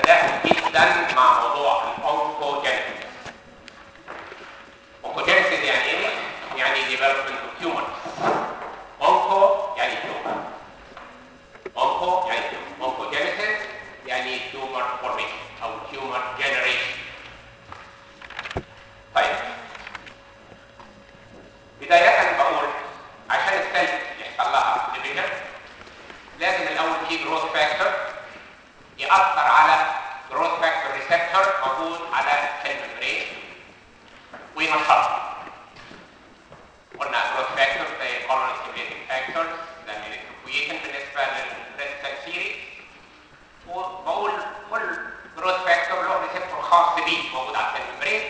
متداخل جدا مع موضوع الاونكوجينيسيس اونكوجينيسيس يعني ايه؟ يعني ديفلوبمنت اوف هيومن اونكو يعني تيومر اونكو يعني تيومر اونكوجينيسيس يعني تيومر فورميشن او تيومر جنريشن طيب بداية بقول عشان السيل يحصل لها ديفيجن لازم الاول في جروث فاكتور يأثر على جروث فاكتور ريسبتور موجود على سيل ممبرين وينشطها قلنا جروث فاكتور زي كولون ستيميليتنج فاكتور زي الالكتروكويشن بالنسبه للريد سيل سيريز وبقول كل جروث فاكتور له ريسبتور خاص بيه موجود على السيل ممبرين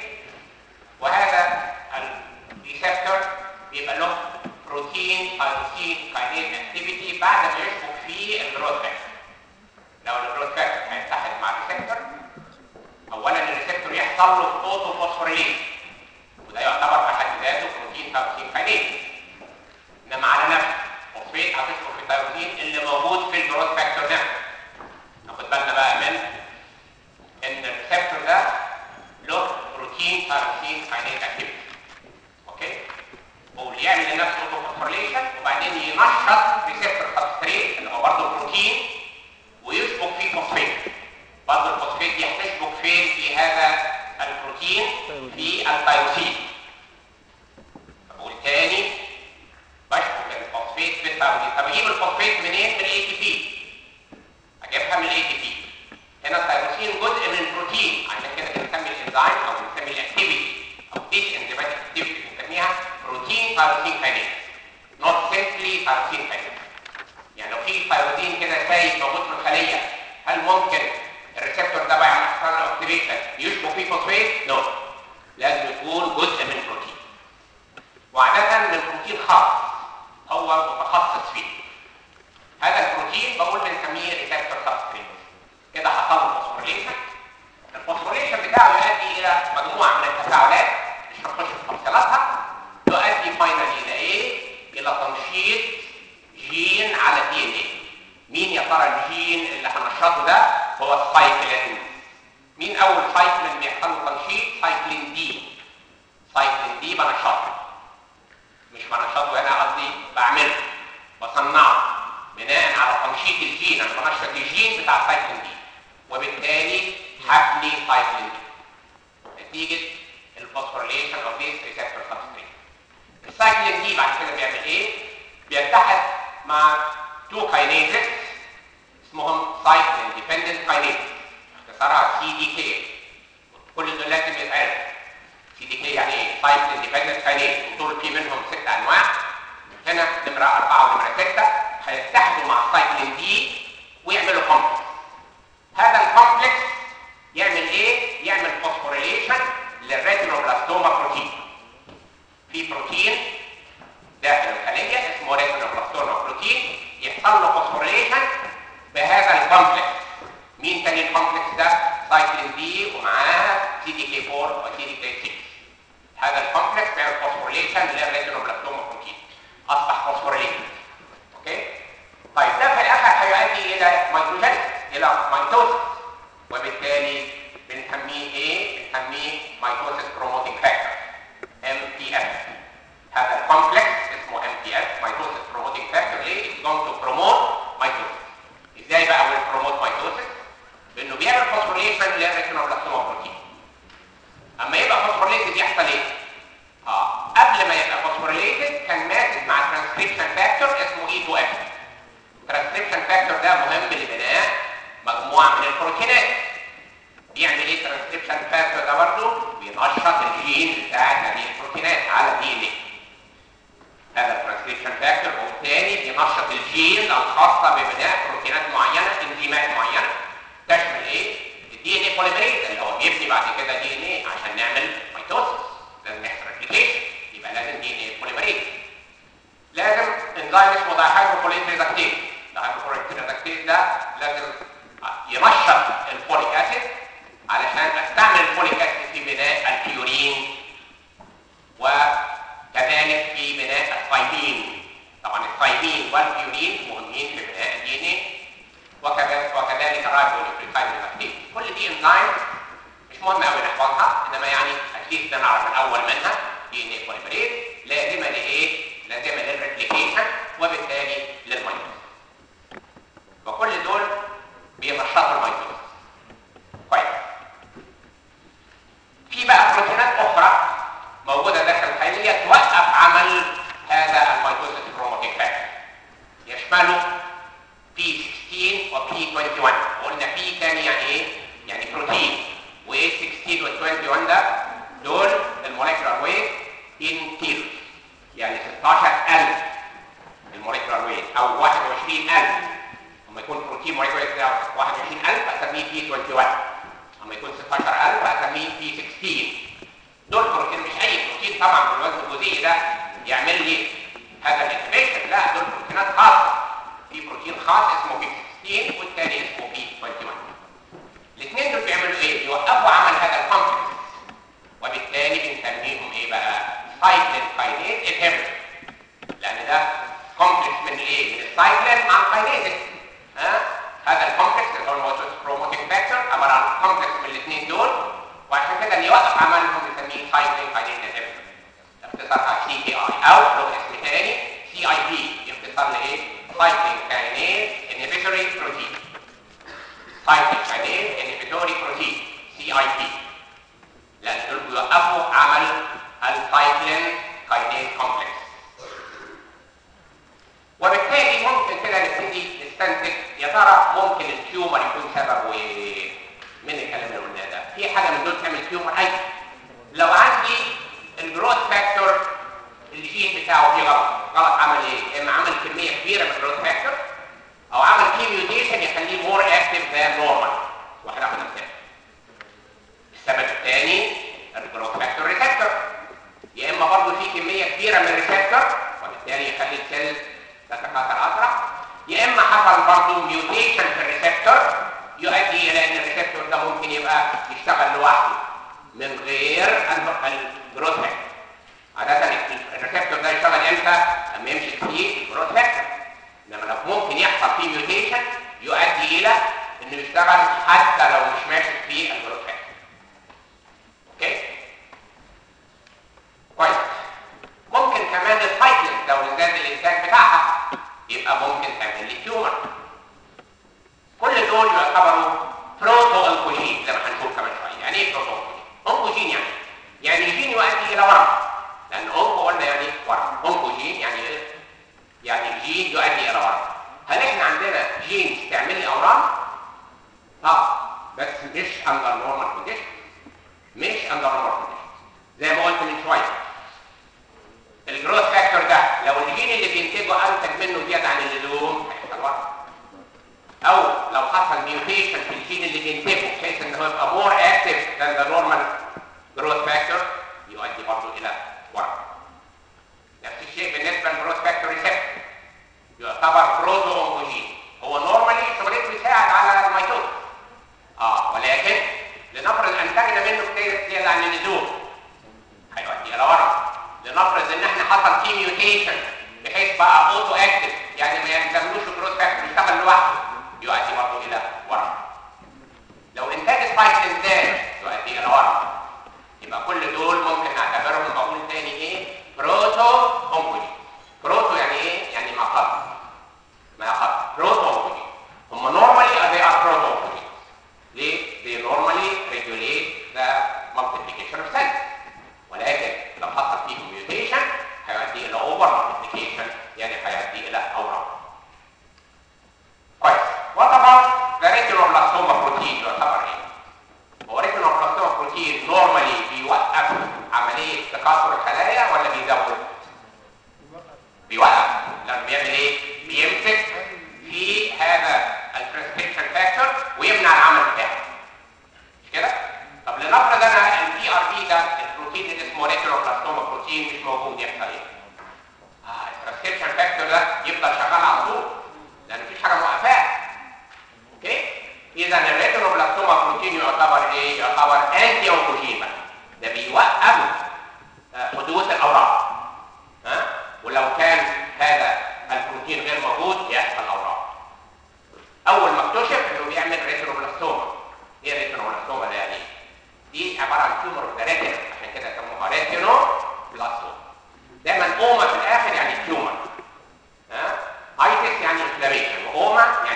وهذا الريسبتور بيبقى له بروتين تايروسين كاينيز اكتيفيتي بعد ما يشبك فيه الجروث فاكتور لو الجروث فاكتور هيتحد مع الريسبتور اولا الريسبتور يحصل له اوتو فوسفوريليز وده يعتبر في حد ذاته بروتين تايروسين كاينيز انما على نفسه فوسفيت هتشبك في التايروسين اللي موجود في الجروث فاكتور نفسه ناخد بالنا بقى من ان الريسبتور ده له بروتين تايروسين كاينيز اكتيفيتي اوكي واللي يعمل لنفسه اوتو فوسفوريليشن وبعدين ينشط ريسبتور سبستريت اللي هو برضه بروتين ويشبك فيه فوسفيت برضه الفوسفيت يشبك فين في هذا البروتين في التايروسين بقول تاني بشبك الفوسفيت في التايروسين طب اجيب الفوسفيت منين من الاي تي بي اجيبها من الاي تي بي هنا التايروسين جزء من البروتين عشان كده بنسمي الانزيم او بنسمي الاكتيفيتي او ديس انزيماتيك اكتيفيتي بنسميها بروتين تايروسين كاينيز نوت سيمبلي تايروسين كاينيز يعني لو في تايروسين كده سايب موجود في الخليه هل ممكن الريسبتور ده بعد ما يحصل له اكتيفيشن يشبك فيه فوسفيت؟ نو لازم يكون جزء من بروتين وعادة من بروتين خاص هو متخصص فيه هذا البروتين بقول بنسميه ريسبتور سبستريت كده حصل له فوسفوريليشن الفوسفوريليشن بتاعه يؤدي الى مجموعه من التفاعلات مش هنخش في تفصيلاتها تؤدي فاينلي الى ايه؟ الى تنشيط جين على دي ان ايه مين يا ترى الجين اللي هنشطه ده هو السايكلين مين اول سايكلين بيحصل له تنشيط سايكلين دي سايكلين دي بنشطه مش بنشطه هنا قصدي بعمله بصنعه بناء على تنشيط الجين انا بنشط الجين بتاع السايكلين دي وبالتالي هبني سايكلين دي نتيجه الفوسفوريليشن اوف ذيس ريسبتور سبستريت السايكلين دي بعد كده بيعمل ايه بيتحد مع تو كاينيزز اسمهم سايكلين ديبندنت كاينيز اختصارها سي دي كي كل دول لازم يتعرف سي دي كي يعني ايه سايكلين ديبندنت كاينيز ودول في منهم ست انواع هنا نمره اربعه ونمره سته هيتحدوا مع السايكلين دي ويعملوا كومبلكس هذا الكومبلكس يعمل ايه؟ يعمل فوسفوريليشن للريتينوبلاستوما بروتين في بروتين داخل الخليه اسمه ريتينوبلاستوما بروتين يحصل له فوسفوريليشن بهذا الكومبلكس مين تاني الكومبلكس ده؟ سايكلين دي ومعاها سي دي كي 4 وسي دي كي 6 هذا الكومبلكس بيعمل فوسفوريليشن للريتينوبلاستوما بروتين اصبح فوسفوريليشن اوكي؟ طيب ده في الاخر هيؤدي الى ميتوجينيس الى ميتوسيس وبالتالي بنسميه ايه؟ بنسميه ميتوسيس بروموتنج فاكتور ام بي اف هذا الكومبلكس اسمه ام بي اف ميتوسيس بروموتنج فاكتور ليه؟ It's going to promote mitosis ازاي بقى will promote mitosis؟ بانه بيعمل فوسفوريليشن للريتينوبلاستوما بروتين اما يبقى فوسفوريليتد يحصل ايه؟ اه قبل ما يبقى فوسفوريليتد كان ماسك مع ترانسكريبشن فاكتور اسمه اي 2 اف الترانسكريبشن فاكتور ده مهم لبناء مجموعه من البروتينات بيعمل ايه الترانسكريبشن فاكتور ده برضه بينشط الجين بتاع هذه البروتينات على الدي ان ايه هذا الترانسكريبشن فاكتور هو تاني بينشط الجين الخاصه ببناء بروتينات معينه انزيمات معينه تشمل ايه الدي ان ايه بوليمريز اللي هو بيبني بعد كده دي ان ايه عشان نعمل ميتوسيس لازم يحصل ريبليكيشن يبقى لازم دي ان ايه بوليمريز لازم انزيم اسمه دايهيدروفوليت ريدكتيز الدايهيدروفوليت ريدكتيز ده لازم ينشط الفوليك اسيد علشان استعمل الفوليك اسيد في بناء البيورين وكذلك في بناء الثايمين طبعا الثايمين والبيورين مهمين في بناء الدي ان ايه وكذلك وكذلك الرايبونيوكليوتايد اللاكتيز كل دي انزيم مش مهم قوي نحفظها انما يعني اتليست نعرف الاول منها دي ان اي بوليمريز لازمه لايه؟ لازمه للريبليكيشن وبالتالي للميتوز وكل دول بينشطوا الميتوز كويس في بقى بروتينات اخرى موجوده داخل الخليه توقف عمل هذا الميتوسيس كروماتيك فاكتور يشمله بي 16 وبي 21 وقلنا بي كان يعني ايه؟ يعني بروتين و 16 و 21 ده دول الموليكولار ويت ان كيلو يعني 16000 الموليكولار ويت او 21000 لما يكون بروتين موليكولار ويت 21000 اسميه بي 21 لما يكون 16000 اسميه بي 16 دول بروتين مش اي بروتين طبعا بالوزن الجزيئي ده يعمل لي هذا الانتبيشن لا دول بروتينات خاصه في بروتين خاص اسمه بي 16 والثاني اسمه بي 21 الاثنين دول بيعملوا ايه؟ يوقفوا عمل هذا الكومبلكس وبالتالي بنسميهم ايه بقى؟ سايكلين كاينيز انهبيتور لان ده كومبلكس من ايه؟ من السايكلين مع الكاينيز ها؟ هذا الكومبلكس اللي هو الموتوس بروموتيك فاكتور عباره عن كومبلكس من الاثنين دول وعشان كده اللي يوقف عملهم بنسميه سايكلين كاينيز انهبيتور اختصارها سي كي اي او له اسم ثاني سي اي بي اختصار لايه؟ سايكلين كاينيز انهبيتوري بروتين سايكلين كاينيز انهبيتوري بروتين سي اي بي لان دول بيوقفوا عمل السايكلين كاينيز كومبلكس وبالتالي ممكن كده نبتدي نستنتج يا ترى ممكن التيومر يكون سببه ايه؟ من الكلام اللي قلناه ده في حاجه من دول تعمل تيومر اي لو عندي الجروث فاكتور الجين بتاعه فيه غلط غلط عمل ايه؟ اما عمل كميه كبيره من الجروث فاكتور او عمل فيه ميوتيشن يخليه مور اكتف ذان نورمال وهناخد مثال السبب الثاني الجروث فاكتور ريسبتور يا اما برضه في كميه كبيره من الريسبتور وبالتالي يخلي السيل تتكاثر اسرع يا اما حصل برضه ميوتيشن في الريسبتور يؤدي الى ان الريسبتور ده ممكن يبقى يشتغل لوحده من غير الجروث فاكتور عادة الريسبتور ده يشتغل امتى؟ لما يمشي فيه الجروث فاكتور انما لو ممكن يحصل فيه ميوتيشن يؤدي الى انه يشتغل حتى لو مش ماشي فيه الجروث فاكتور اوكي؟ كويس ممكن كمان السايكلين لو زاد الانتاج بتاعها يبقى ممكن تعمل لي تيومر كل دول يعتبروا بروتو انكوجين زي ما هنشوف كمان شويه يعني ايه بروتو انكوجين يعني يعني جين يؤدي الى ورم لان انكو قلنا يعني ورم انكوجين يعني ايه يعني جين يؤدي الى ورم هل احنا عندنا جين تعمل لي اورام اه بس مش اندر نورمال كونديشن مش اندر نورمال كونديشن زي ما قلت من شويه الجروث فاكتور ده لو الجين اللي بينتجه انتج منه زياده عن اللزوم هيحصل ورم او لو حصل ميوتيشن في الجين اللي بينتجه بحيث ان هو يبقى مور اكتف ذان ذا نورمال جروث فاكتور يؤدي برضه الى ورم نفس الشيء بالنسبه للجروث فاكتور ريسبتور يعتبر بروتو اونكوجين هو نورمالي شغلته يساعد على الميتوز اه ولكن لنفرض انتجنا منه كتير زياده عن اللزوم هيؤدي الى ورم لنفرض ان احنا حصل فيه ميوتيشن بحيث بقى اوتو اكتف يعني ما يلزملوش الجروث فاكتور يشتغل لوحده يؤدي برضه الى ورم لو انتاج سبايكلين زاد يؤدي الى ورم يبقى كل دول ممكن نعتبرهم بقول تاني ايه بروتو اونكوجين بروتو يعني ايه يعني ما قبل ما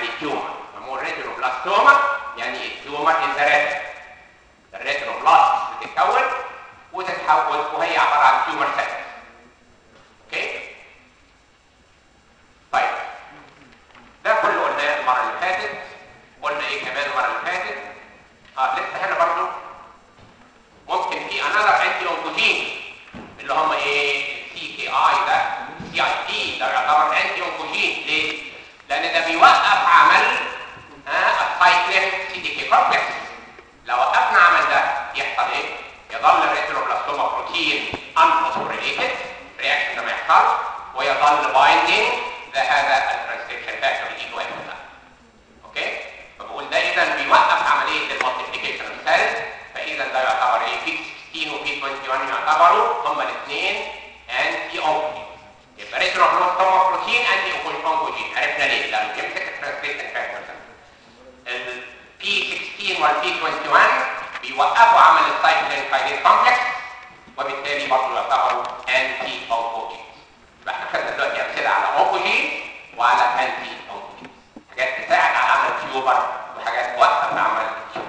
يعمل التيومر فمور ريتينوبلاستوما يعني التيومر ان ذا ريتن الريتينوبلاست بتتكون وتتحول وهي عباره عن تيومر سيلز اوكي طيب ده كله قلناه المره اللي فاتت قلنا ايه كمان المره اللي فاتت اه لسه هنا برضو ممكن في انذر انتي اونكوجين اللي هم ايه سي كي اي ده سي اي تي ده يعتبر انتي اونكوجين ليه؟ لان ده بيوقف عمل ها السايكلين سي دي كي كومبلكس لو وقفنا عمل ده يحصل ايه؟ يظل الريتينوبلاستوما بروتين unphosphorylated رياكشن ده ما يحصلش ويظل بايندينج لهذا الترانسكريبشن فاكتور اي 2 ده اوكي فبقول ده اذا بيوقف عمليه المالتيبليكيشن سيلز فاذا ده يعتبر ايه في 16 وفي 21 يعتبروا هما الاثنين انتي اونكوجين يبقى ريتينوبلاستوما بروتين انتي اونكوجين عرفنا ليه؟ لانه بيمسك الترانسكريبشن فاكتور ال P16 وال P21 بيوقفوا عمل السايكلين كاينيز كومبلكس وبالتالي برضه يعتبروا انتي اونكوجين يبقى احنا خدنا دلوقتي امثله على اونكوجين وعلى انتي اونكوجين حاجات تساعد على عمل تيوبر وحاجات توقف عمل التيوبر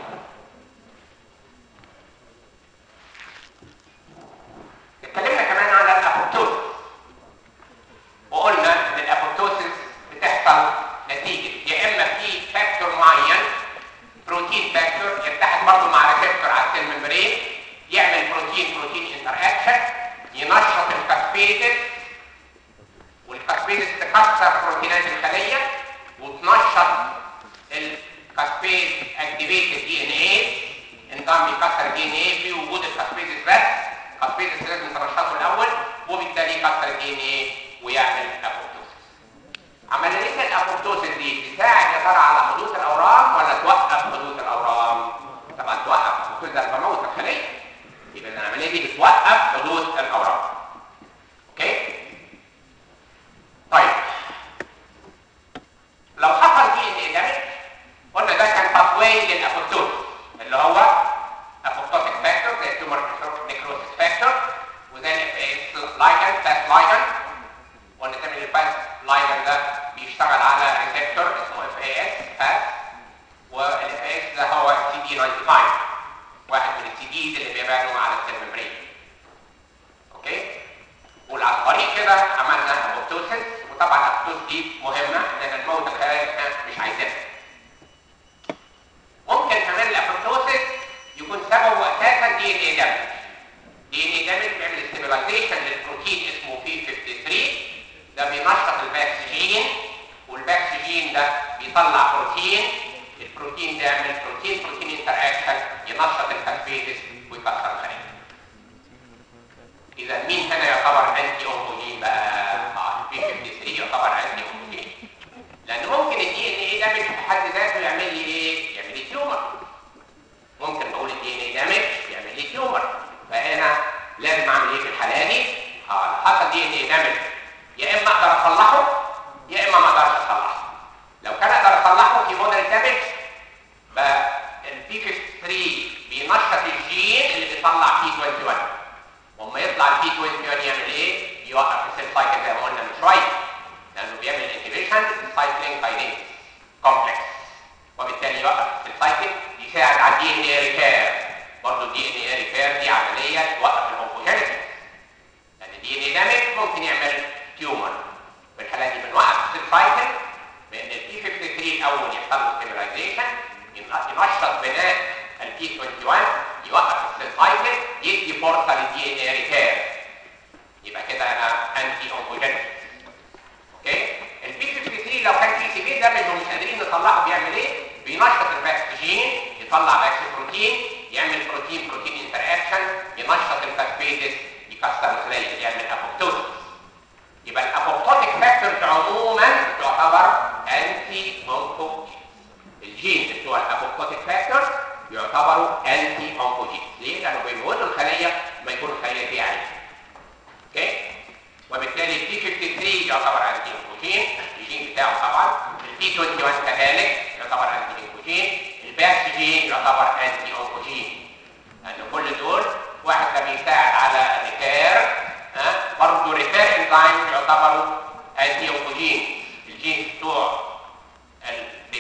اتكلمنا كمان على الابوبتوسيس وقلنا ان الابوبتوسيس بتحصل نتيجه يا اما في فاكتور معين بروتين فاكتور يتحد برضه مع ريسبتور على السيل ممبرين يعمل بروتين بروتين انتر اكشن ينشط الكاسبيتس والكاسبيتس تكسر بروتينات الخليه وتنشط الكاسبيت اكتيفيتد دي ان ايه انضم يكسر الدي ان ايه في وجود الكاسبيتس بس الكاسبيتس لازم تنشطه الاول وبالتالي يكسر الدي ان ايه ويعمل ابوبتوسيس عمليه الابوبتوسيس دي تساعد يا ترى على حدوث الاورام ولا توقف حدوث الاورام طبعا توقف الابوبتوسيس ده بموت الخليه يبقى العمليه دي بتوقف حدوث الاورام اوكي طيب لو حصل دي ان ايه دامج قلنا ده كان باثواي للابوبتوسيس اللي هو ابوبتوتيك فاكتور زي التومر نيكروسيس فاكتور وزي الاف اس لايجن باس لايجن قلنا تعمل الباس لايجن ده بيشتغل على ريسبتور اسمه اف اي اس باس والاف اي اس ده هو السي دي 95 واحد من السي ديز اللي بيبعدوا على السيل ممبرين اوكي وعلى الطريق كده عملنا ابوبتوسيس وطبعا الابوبتوسيس دي مهمه اننا نموت الخلايا اللي احنا مش عايزينها ممكن كمان الابوبتوسيس يكون سببه اساسا دي ان اي دامج دي ان اي دامج بيعمل ستيبلايزيشن للبروتين اسمه بي 53 ده بينشط الباكسجين والباكسجين ده بيطلع بروتين البروتين ده يعمل بروتين بروتين انتر اكشن ينشط الكاسبيتس ويكسر الخليه اذا مين هنا يعتبر انتي اونكوجين بقى اه بي 53 يعتبر انتي اونكوجين لان ممكن الدي ان اي دامج في حد ذاته يعمل لي ايه يعمل لي تيومر ممكن بقول الدي ان اي دامج يعمل لي تيومر فانا لازم اعمل ايه في الحاله دي اه لو حصل دي ان اي دامج يا اما اقدر اصلحه يا اما ما اقدرش اصلحه لو كان اقدر اصلحه في موديل دامج بقى البي 53 بينشط الجين اللي بيطلع بي 21 وما يطلع البي 21 يعمل ايه يوقف السيل سايكل زي ما قلنا من شويه لانه بيعمل انهبيشن للسايكلين كاينيز كومبلكس وبالتالي يوقف السيل سايكل يساعد على الدي ان اي ريبير برضه الدي ان اي ريبير دي عمليه توقف الاونكوجينيسيس لان الدي ان اي دامج ممكن يعمل تيومر في الحاله دي بنوقف السيل سايكل بان البي 53 الاول يحصل له ستيبلايزيشن ينشط بناء البي 21 يوقف السيل سايكل يدي فرصه للدي ان اي ريبير يبقى كده انا انتي اونكوجينيسيس اوكي البي 53 لو كان في سيفير دامج ومش قادرين نطلعه بيعمل ايه بينشط الباكسجين يطلع باكس بروتين يعمل بروتين بروتين انتر اكشن ينشط الفاسفيتس يكسر الخليه يعمل ابوبتوسيس يبقى الابوبتوتيك فاكتورز عموما تعتبر انتي اونكوجين الجين بتوع الابوبتوتيك فاكتورز يعتبروا انتي اونكوجين ليه؟ لانه بيموتوا الخليه ما يكون الخليه فيها عين اوكي وبالتالي البي 53 يعتبر انتي اونكوجين الجين بتاعه طبعا البي 21 كذلك يعتبر انتي اونكوجين الباكسجين يعتبر انتي اونكوجين لان كل دول واحد ده بيساعد على الريبير ها برضه ريبير انزيم يعتبروا انتي اونكوجين الجين بتوع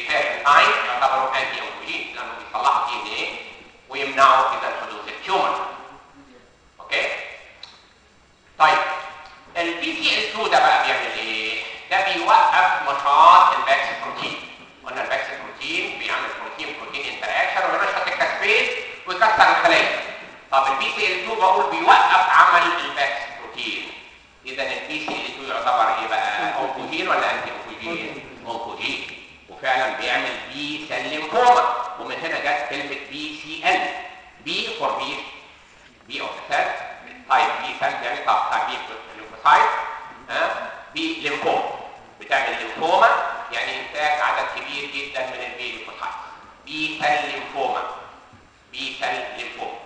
2 بقول بيوقف عمل الباكس بروتين اذا البي سي ال 2 يعتبر ايه بقى اونكوجين ولا انتي اونكوجين اونكوجين وفعلا بيعمل بي سيل ليمفوما ومن هنا جت كلمه بي سي ال بي فور بي بي اوف سيل طيب بي سيل يعني طب بي ليمفوسايت ها بي ليمفوما بتعمل ليمفوما يعني انتاج عدد كبير جدا من البي ليمفوسايت بي سيل ليمفوما بي سيل ليمفوما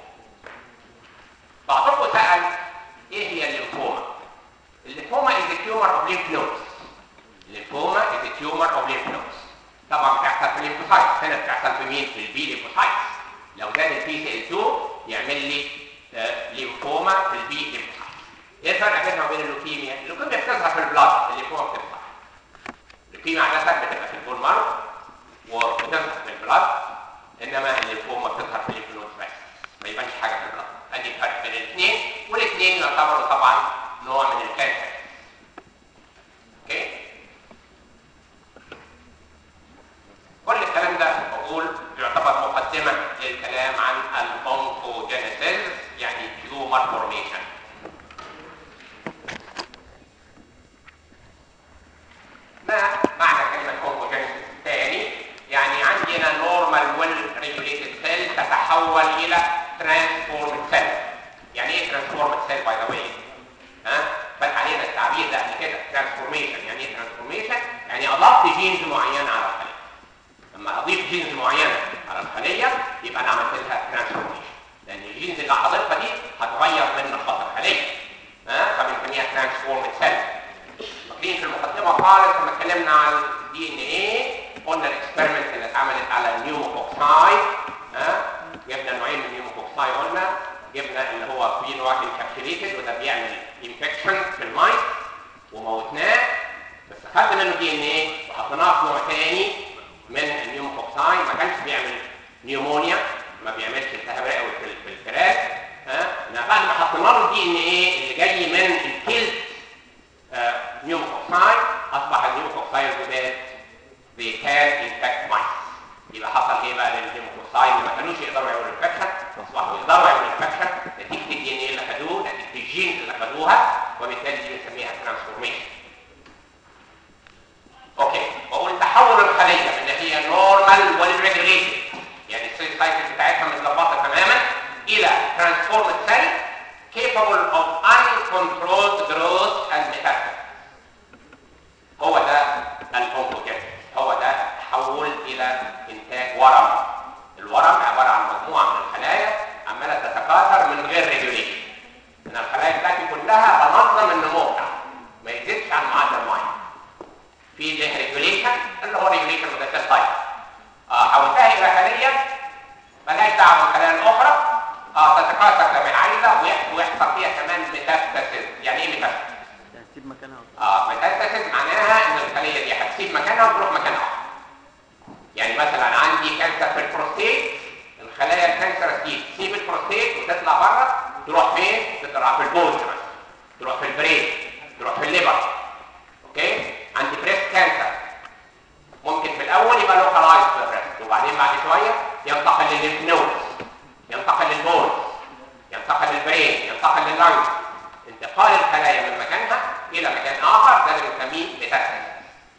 بعضكم سأل ايه هي الليمفوما؟ الليمفوما is a tumor of lymph nodes. الليمفوما is a tumor of lymph nodes. طبعا بتحصل في الليمفوسايتس هنا بتحصل في مين؟ في البي ليمفوسايتس. لو زاد البي سي ال 2 يعمل لي آه ليمفوما في البي ليمفوسايتس. ايه الفرق بينها وبين اللوكيميا؟ اللوكيميا بتظهر في البلاد، الليمفوما بتظهر. اللوكيميا عادة بتبقى في البون مارو وبتظهر في البلاد انما الليمفوما بتظهر في الليمف نودز بس. ما يبانش حاجه في البلاد. ادي الفرق بين الاثنين والاثنين يعتبروا طبعا نوع من الكانسر اوكي كل الكلام ده بقول يعتبر مقدمه للكلام عن الاونكوجينيسيس يعني تيومر فورميشن ما معنى كلمه اونكوجينيسيس تاني يعني عندنا نورمال ويل ريجوليتد سيل تتحول الى ترانسفورم سيل يعني ايه ترانسفورم سيل باي ذا واي ها فات علينا التعبير ده قبل كده ترانسفورميشن يعني ايه ترانسفورميشن يعني اضفت جينز معينه على الخليه لما اضيف جينز معينه على الخليه يبقى انا عملت لها ترانسفورميشن لان الجينز اللي هضيفها دي هتغير من نشاط الخليه ها فبنسميها ترانسفورم سيل فاكرين في المقدمه خالص لما اتكلمنا عن الدي ان ايه قلنا الاكسبيرمنت اللي اتعملت على النيوموكوكساي ها جبنا نوعين من النيوموكوكساي قلنا جبنا اللي هو في نوع انكابسوليتد وده بيعمل انفكشن في المايس وموتناه بس خدنا منه دي ان ايه وحطيناه في نوع تاني من النيوموكوكساي ما كانش بيعمل نيومونيا ما بيعملش التهاب رئوي في في الفراخ ها انما بعد ما حطينا له الدي ان ايه اللي جاي من الكيلد نيوموكوكساي اصبح النيوموكوكساي الجداد they can infect mice يبقى حصل ايه بقى للنيوموكوكساي اللي ما كانوش يقدروا يعملوا انفكشن اصبحوا يقدروا يعملوا انفكشن نتيجه الدي ان ايه اللي خدوه نتيجه الجينز اللي خدوها وبالتالي دي بنسميها ترانسفورميشن اوكي بقول تحول الخليه من ان هي نورمال ويل ريجوليتد يعني السيل سايكل بتاعتها متظبطه تماما الى ترانسفورمد سيل capable of uncontrolled growth and metastasis هو ده الاونكوجينيس هو ده تحول الى انتاج ورم الورم عباره عن مجموعه من الخلايا عماله تتكاثر من غير ريجوليشن ان الخلايا بتاعتي كلها بنظم النمو بتاعها ما يزيدش عن معدل معين في له ريجوليشن اللي هو ريجوليشن وده تايب اه حولتها الى خليه ملهاش دعوه بالخلايا الاخرى اه تتكاثر زي ما هي عايزه ويح- ويحصل فيها كمان ميتاستاسيس يعني ايه ميتاستاسيس؟ يعني تسيب مكانها اه ميتاستاسيس معناها ان الخليه دي هتسيب مكانها وتروح مكان اخر يعني مثلا عندي كانسر في البروستيت الخلايا الكانسر تسيب تسيب البروستيت وتطلع بره تروح فين؟ تطلع في البول مثلا تروح في البرين تروح في الليبر اوكي عندي بريست كانسر ممكن في الاول يبقى لوكالايز في البريست وبعدين بعد شويه ينتقل للليمف نودز ينتقل للبول ينتقل للبرين ينتقل لللنج انتقال الخلايا من مكانها الى مكان اخر ده اللي بنسميه ميتاستاسيس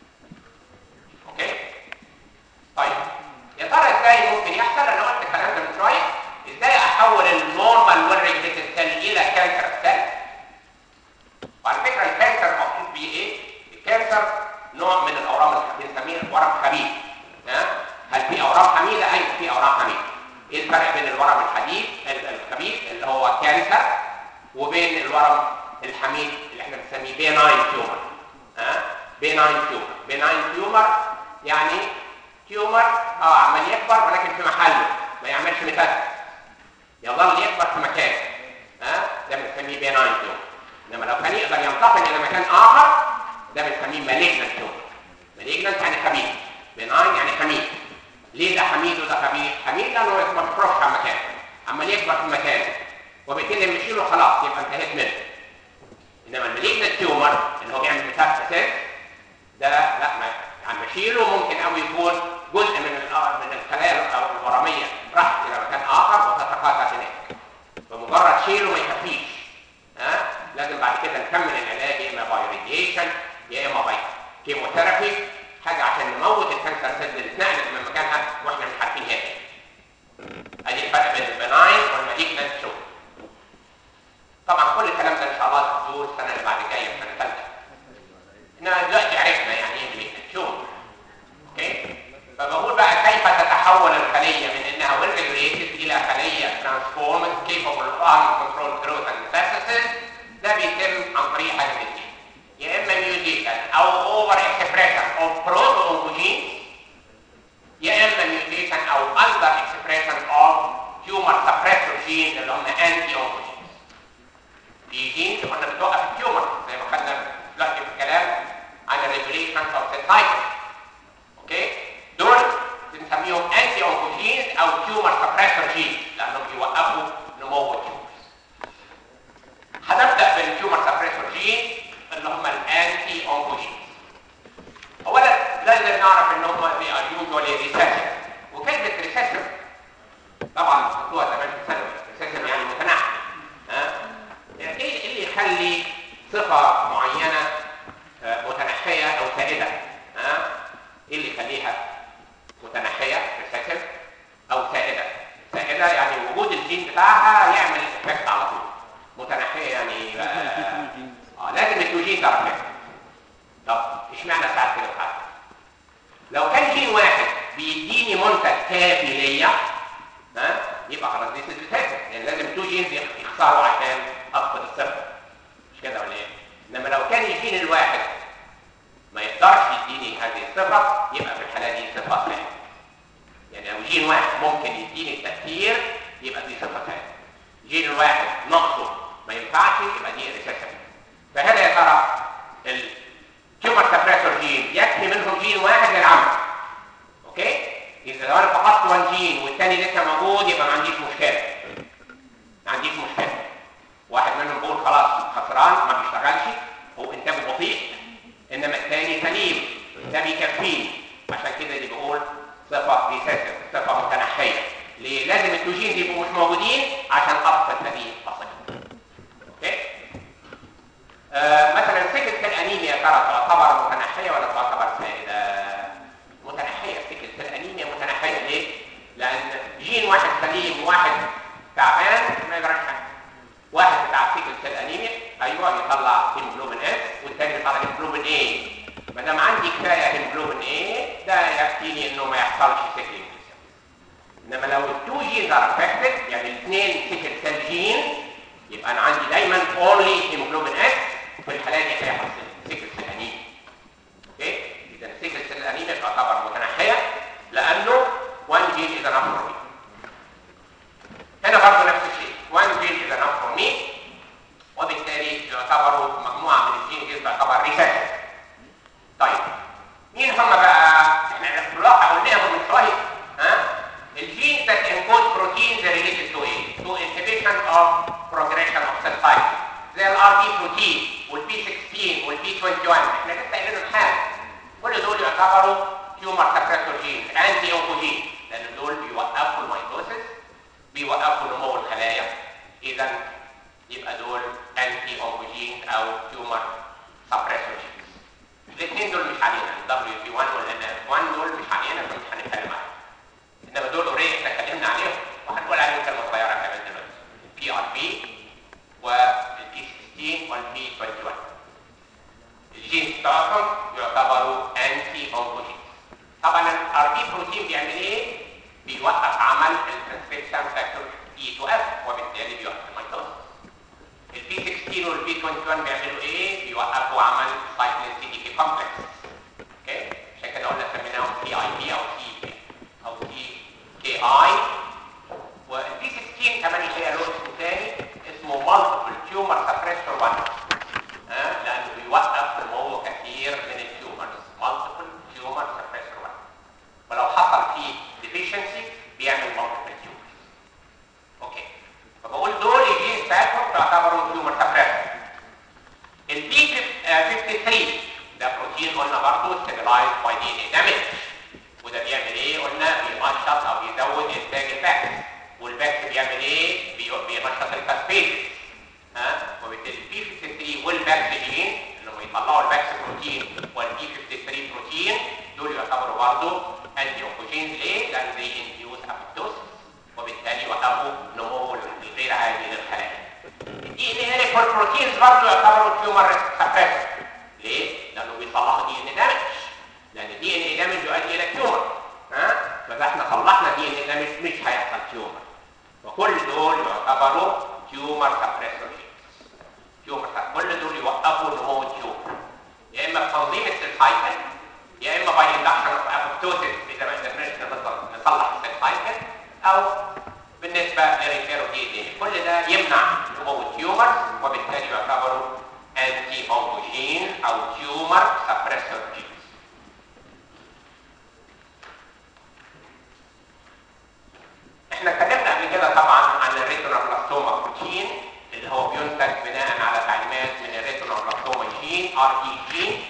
اوكي طيب يا ترى ازاي ممكن يحصل انا قلت الكلام ده من شويه ازاي احول النورمال والريجليتد سيل الى كانسر سيل وعلى فكره الكانسر مقصود بيه ايه الكانسر نوع من الاورام اللي بنسميه ورم خبيث ها هل في اورام حميده ايوه في اورام حميده ايه الفرق بين الورم الحديد الخبيث اللي هو كانسر وبين الورم الحميد اللي احنا بنسميه بيناين تيومر ها بيناين تيومر بيناين تيومر يعني تيومر اه عمال يكبر ولكن في محله ما يعملش ميتاستاسيس يظل يكبر في مكانه ها ده بنسميه بيناين تيومر انما لو كان يقدر ينتقل الى مكان اخر ده بنسميه مالجنت تيومر مالجنت يعني خبيث بيناين يعني حميد ليه ده حميد وده خبيث حميد لانه ما بيخرجش عن مكانه عمال يكبر في مكانه وبالتالي لما يشيله خلاص يبقى انتهيت منه انما المالجنت تيومر اللي هو بيعمل ميتاستاسيس ده لا ما يعني بشيله ممكن قوي يكون جزء من ال- من الخلايا الورميه راحت الى مكان اخر وتتكاثر هناك بمجرد شيله ما بقى كيف تتحول الخليه من انها well regulated الى خليه transformed capable of uncontrolled growth and metastasis ده بيتم عن طريق حاجه من الاثنين يا اما ميوتيشن او اوفر اكسبريشن اوف بروتو اونكوجين يا اما ميوتيشن او اندر اكسبريشن اوف تيومر سبريسور جين اللي هم انتي اونكوجين في جين قلنا بتوقف التيومر زي ما خدنا دلوقتي في الكلام عن الريجوليشن اوف ذا سايكل اوكي دول بنسميهم انتي اونكوجين او تيومر سبريسور جين لانهم بيوقفوا نمو التيومرز هنبدا بالتيومر سبريسور جين اللي هم الانتي اونكوجين اولا لازم نعرف ان هم they are usually recessive وكلمه recessive طبعا خدوها زمان في الثانوي recessive يعني متنحي ها يعني ايه اللي يخلي صفه معينه آه، متنحيه او سائده ها ايه اللي يخليها متنحيه recessive او سائده سائده يعني وجود الجين بتاعها يعمل افكت على طول متنحيه يعني آه، اه لازم التوجين ده افكت طب اشمعنى ساعات كده وساعات كده؟ لو كان جين واحد بيديني منتج كافي ليا ها يبقى خلاص دي سيستم يعني لازم تو جينز يخسروا عشان افقد الصفر مش كده ولا ايه؟ انما لو كان الجين الواحد ما يقدرش يديني هذه الصفه يبقى في الحاله دي صفه ثانيه يعني لو جين واحد ممكن يديني التأثير يبقى دي صفه ثانيه جين الواحد ناقصه ما ينفعش يبقى دي ريسيسيف فهنا يا ترى التيومر سبريسور جين يكفي منهم جين واحد للعمل اوكي اذا لو انا فقدت وان جين والثاني لسه موجود يبقى ما عنديش مشكله ما عنديش مشكله واحد منهم بيقول خلاص خسران ما بيشتغلش هو انتاجه بطيء انما الثاني سليم ده بيكفيني عشان كده اللي بيقول صفه ريسيسيف صفه متنحيه ليه لازم التوجين يبقوا مش موجودين عشان افقد هذه الصفه اوكي آه مثلا سكة الأنيميا ترى تعتبر متنحية ولا تعتبر سائدة؟ متنحية سكة الأنيميا متنحية ليه؟ لأن جين واحد سليم وواحد تعبان ما يجراش حاجة. واحد بتاع سكة الأنيميا أيوه يطلع هيموجلوبين اس والتاني يطلع هيموجلوبين اي. ما دام عندي كفاية هيموجلوبين اي ده يكفيني إنه ما يحصلش سيكلينج انما لو التو جينز ار افكتد يعني الاثنين سيكل سيل جين يبقى انا عندي دايما اونلي هيموجلوبين اس في الحاله دي هيحصل سيكل سيل انيميا اوكي اذا سيكل سيل انيميا تعتبر متنحيه لانه وان جين اذا نفر هنا برضه نفس الشيء وان جين اذا نفر مي وبالتالي يعتبروا مجموعه من الجين تعتبر ريسيسيف طيب مين هم بقى احنا في الواقع قلناهم من شويه ها الجين that encode proteins related to ايه to inhibition of progression of cell cycle زي الار بي بروتين والبي 16 والبي 21 احنا لسه قايلينهم حاجه كل دول يعتبروا تيومر سبريسور جين انتي اونكوجين لان دول بيوقفوا الميتوسيس بيوقفوا نمو الخلايا اذا يبقى دول انتي اونكوجين او تيومر سبريسور جين الاثنين دول مش علينا الدبليو بي 1 والان اف 1 دول مش علينا فمش هنتكلم عليهم انما دول اوريدي احنا اتكلمنا عليهم وهنقول عليهم كلمه صغيره كمان دلوقتي بي ار بي والبي 16 والبي 21 الجين بتاعهم يعتبروا انتي اونكوجين طبعا الار بي بروتين بيعمل ايه؟ بيوقف عمل الترانسكريبشن فاكتور اي تو اف وبالتالي بيوقف الميتوسيس البي 16 والبي 21 بيعملوا ايه؟ بيوقفوا عمل سايكلين سي دي بي كومبلكس اوكي عشان كده قلنا سميناهم سي اي بي او سي او سي كي اي والبي 16 كمان هي له اسم تاني اسمه مالتيبل تيومر سبريسور 1 ها لانه بيوقف نمو كثير من التيومرز مالتيبل تيومر سبريسور 1 ولو حصل فيه ديفيشنسي بيعمل مالتيبل تيومرز اوكي فبقول دول الجين بتاعتهم تعتبروا تيومر سبريسور البي 53 ده بروتين قلنا برضه ستابلايز باي دي ان اي دامج وده بيعمل ايه؟ قلنا بينشط او بيزود انتاج الباكس والباكس بيعمل ايه؟ بي- بينشط الفاسفيز ها وبالتالي البي 53 والباكس جين اللي هم يطلعوا الباكس بروتين والبي 53 بروتين دول يعتبروا برضه انتي اوكوجين ليه؟ لان زي انديوس ابيتوس وبالتالي يوقفوا نمو الغير عادي للخلايا. الدي ان اي بروتينز برضه يعتبروا تيومر سبريسور ليه؟ لانه بيصلحوا دي ان دامج لان الدي ان اي دامج يؤدي الى تيومر ها او بالنسبه لريفيرو دي ان اي كل ده يمنع نمو التيومر وبالتالي يعتبروا انتي اونكوجين او تيومر سبريسور جينز احنا اتكلمنا قبل كده طبعا عن الريتينوبلاستوما بروتين اللي هو بينتج بناء على تعليمات من الريتينوبلاستوما جين ار اي جين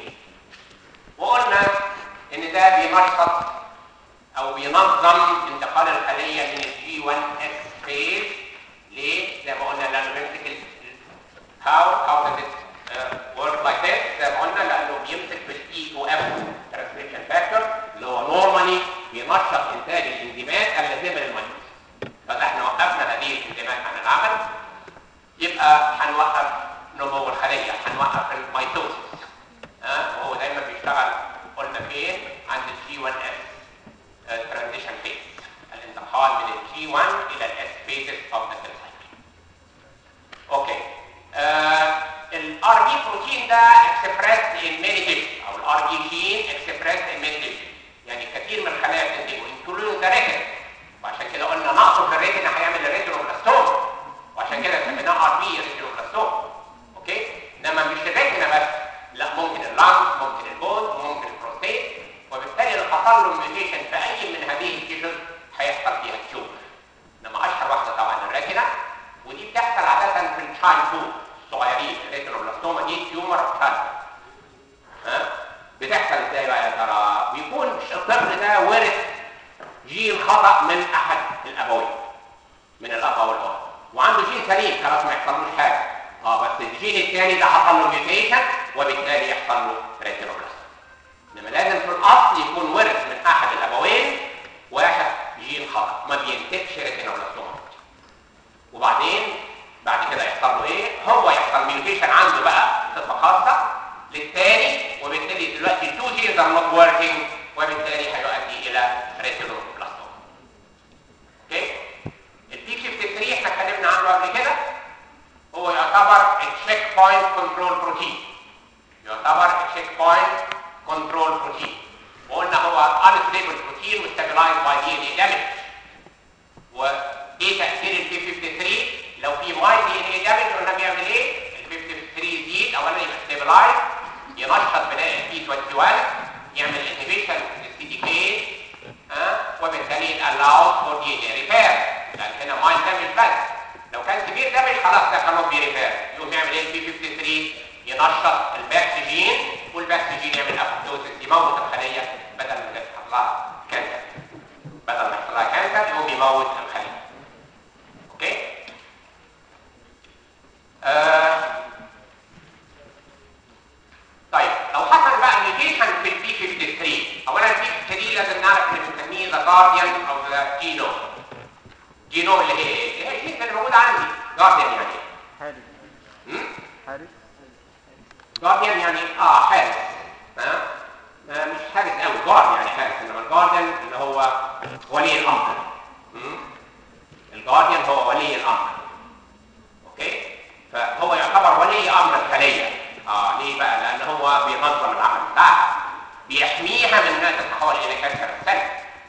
وقلنا ان ده بينشط او بينظم انتقال الخليه من الجي 1 اس فيز ليه؟ زي ما قلنا لانه بيمسك هاو هاو does it work like this زي ما قلنا لانه بيمسك في الاي او اف ترانسكريبشن فاكتور اللي هو نورمالي بينشط انتاج الانزيمات اللازمه للميتوز فاذا احنا وقفنا هذه الانزيمات عن العمل يبقى هنوقف نمو الخليه هنوقف الميتوسيس ها وهو دايما بيشتغل قلنا فين عند الجي 1 اس ترانزيشن فيز الانتقال من الجي 1 الى الاس فيزز اوف ذا سيل سايكل اوكي الار بي بروتين ده اكسبريسد ان ماني تيشو او الار بي جين اكسبريسد ان ماني تيشو يعني كثير من الخلايا بتنتجه انكلودنج ذا ريتن وعشان كده قلنا نقصه في الريتن هيعمل الريتينوبلاستوم وعشان كده سميناه ار بي ريتينوبلاستوم اوكي انما مش الريتنا بس لا ممكن اللانج ممكن البون ممكن البروستيت وبالتالي لو حصل له ميوتيشن في اي من هذه التيشوز هيحصل فيها تيومر انما اشهر واحده طبعا الريتنا ودي بتحصل عاده في التشايلد هود الصغيرين الريتينوبلاستوما دي تيومر اوف ها بتحصل ازاي بقى يا ترى بيكون الطفل ده ورث جين خطا من احد الابوين من الاب او الام وعنده جين سليم خلاص ما يحصلوش حاجه اه بس الجين الثاني ده حصل له ميوتيشن وبالتالي يحصل له ريتينوبلاستوما انما لازم في الاصل يكون ورث من احد الابوين واحد جين خطا ما بينتجش ريتينوبلاستوما وبعدين بعد كده يحصل له ايه هو يحصل ميوتيشن عنده بقى صفه خاصه للثاني وبالتالي دلوقتي التو جينز ار نوت وركينج وبالتالي هيؤدي الى ريتينوبلاستوما اوكي البي 53 احنا اتكلمنا عنه قبل كده هو يعتبر التشيك بوينت كنترول بروتين يعتبر التشيك بوينت كنترول بروتين وقلنا هو unstable بروتين وستابلايز باي دي ان اي دامج وايه تاثير البي 53 لو في ماي دي ان اي دامج قلنا بيعمل ايه البي 53 يزيد اولا يبقى ستابلايز ينشط بناء البي 21 يعمل انهبيشن للسي دي كي وبالتالي الاوت فور دي ان اي ريبير لان هنا ماي دامج بس لو كان كبير دامج خلاص ده كانوا بيريبير يقوم يعمل ايه البي 53 ينشط الباكسجين والباكسجين يعمل ابوبتوسيس يموت الخليه بدل ما يحصل لها كانسر بدل ما يحصل لها كانسر يقوم يموت الخليه اوكي آه. طيب لو حصل بقى ميوتيشن في البي 53 اولا البي 53 لازم نعرف ان بنسميه ذا جارديان او ذا جينوم جينوم اللي هي ايه؟ اللي هي الجين اللي موجود عندي جارديان يعني حارس ايه؟ حارس جارديان يعني اه حارس ها آه مش حارس قوي جارد يعني حارس انما الجارديان اللي هو ولي الامر مم؟ الجارديان هو ولي الامر اوكي فهو يعتبر ولي امر الخليه اه ليه بقى لان هو بينظم العمل بتاعها بيحميها من انها تتحول الى كانسر السل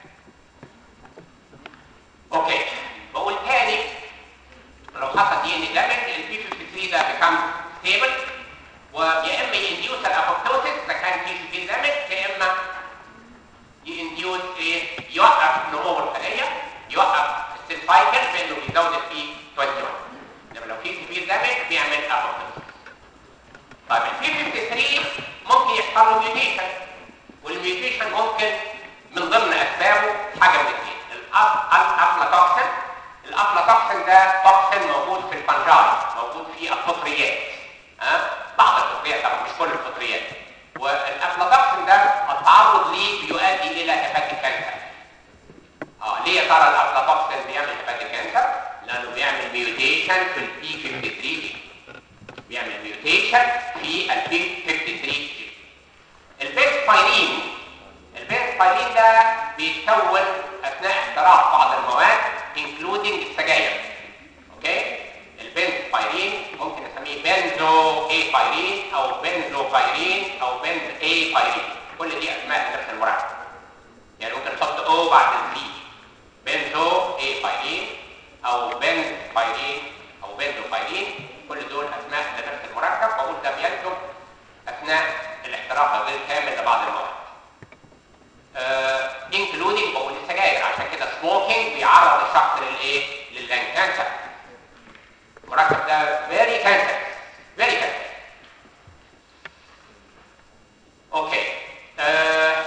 اوكي بقول تاني لو حصل دي ان دامج البي 53 ده بيكم ستيبل ويا اما ينديوس الابوبتوسيس اذا كان في سبيل دامج يا اما ينديوس ايه يوقف نمو الخليه يوقف السيل سايكل بانه بيزود البي 21 انما لو في سبيل دامج بيعمل ابوبتوسيس طيب البي 53 ممكن يحصل له ميوتيشن والميوتيشن ممكن من ضمن اسبابه حاجه من اثنين الافلاتوكسين الافلاتوكسين ده توكسين موجود في الفنجاي موجود في الفطريات ها بعض الفطريات طبعا مش كل الفطريات والافلاتوكسين ده التعرض ليه بيؤدي الى هيباتيك كانسر اه ليه يا ترى الافلاتوكسين بيعمل هيباتيك كانسر لانه بيعمل ميوتيشن في البي 53 جين بيعمل ميوتيشن في البي 53 جين البيسبايرين البيسبايرين ده بيتكون اثناء احتراق بعض المواد انكلودنج السجاير اوكي البنزبايرين ممكن نسميه بنزو اي بايرين او بنزو بايرين او بنز اي بايرين كل دي اسماء لنفس المركب يعني ممكن نحط او بعد السي بنزو اي اثناء الاحتراق الغير كامل لبعض المواد انكلودنج بقول السجاير عشان كده سموكينج بيعرض الشخص للايه لللان كانسر المركب ده فيري كانسر فيري كانسر اوكي آه.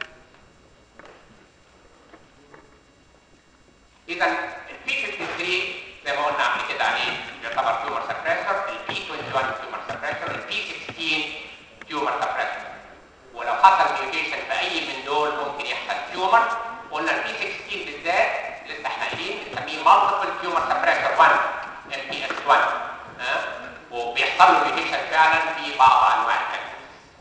اذا البي 53 زي ما قلنا قبل كده عليه يعتبر تيومر سبريسور البي 21 تيومر سبريسور البي 16 تيومر سبريسور ولو حصل ميوتيشن في اي من دول ممكن يحصل تيومر قلنا البي 16 بالذات لسه احنا قايلين بنسميه مالتيبل تيومر سبريسور 1 ام بي اس 1 ها وبيحصل له ميوتيشن فعلا في بعض انواع الكانسر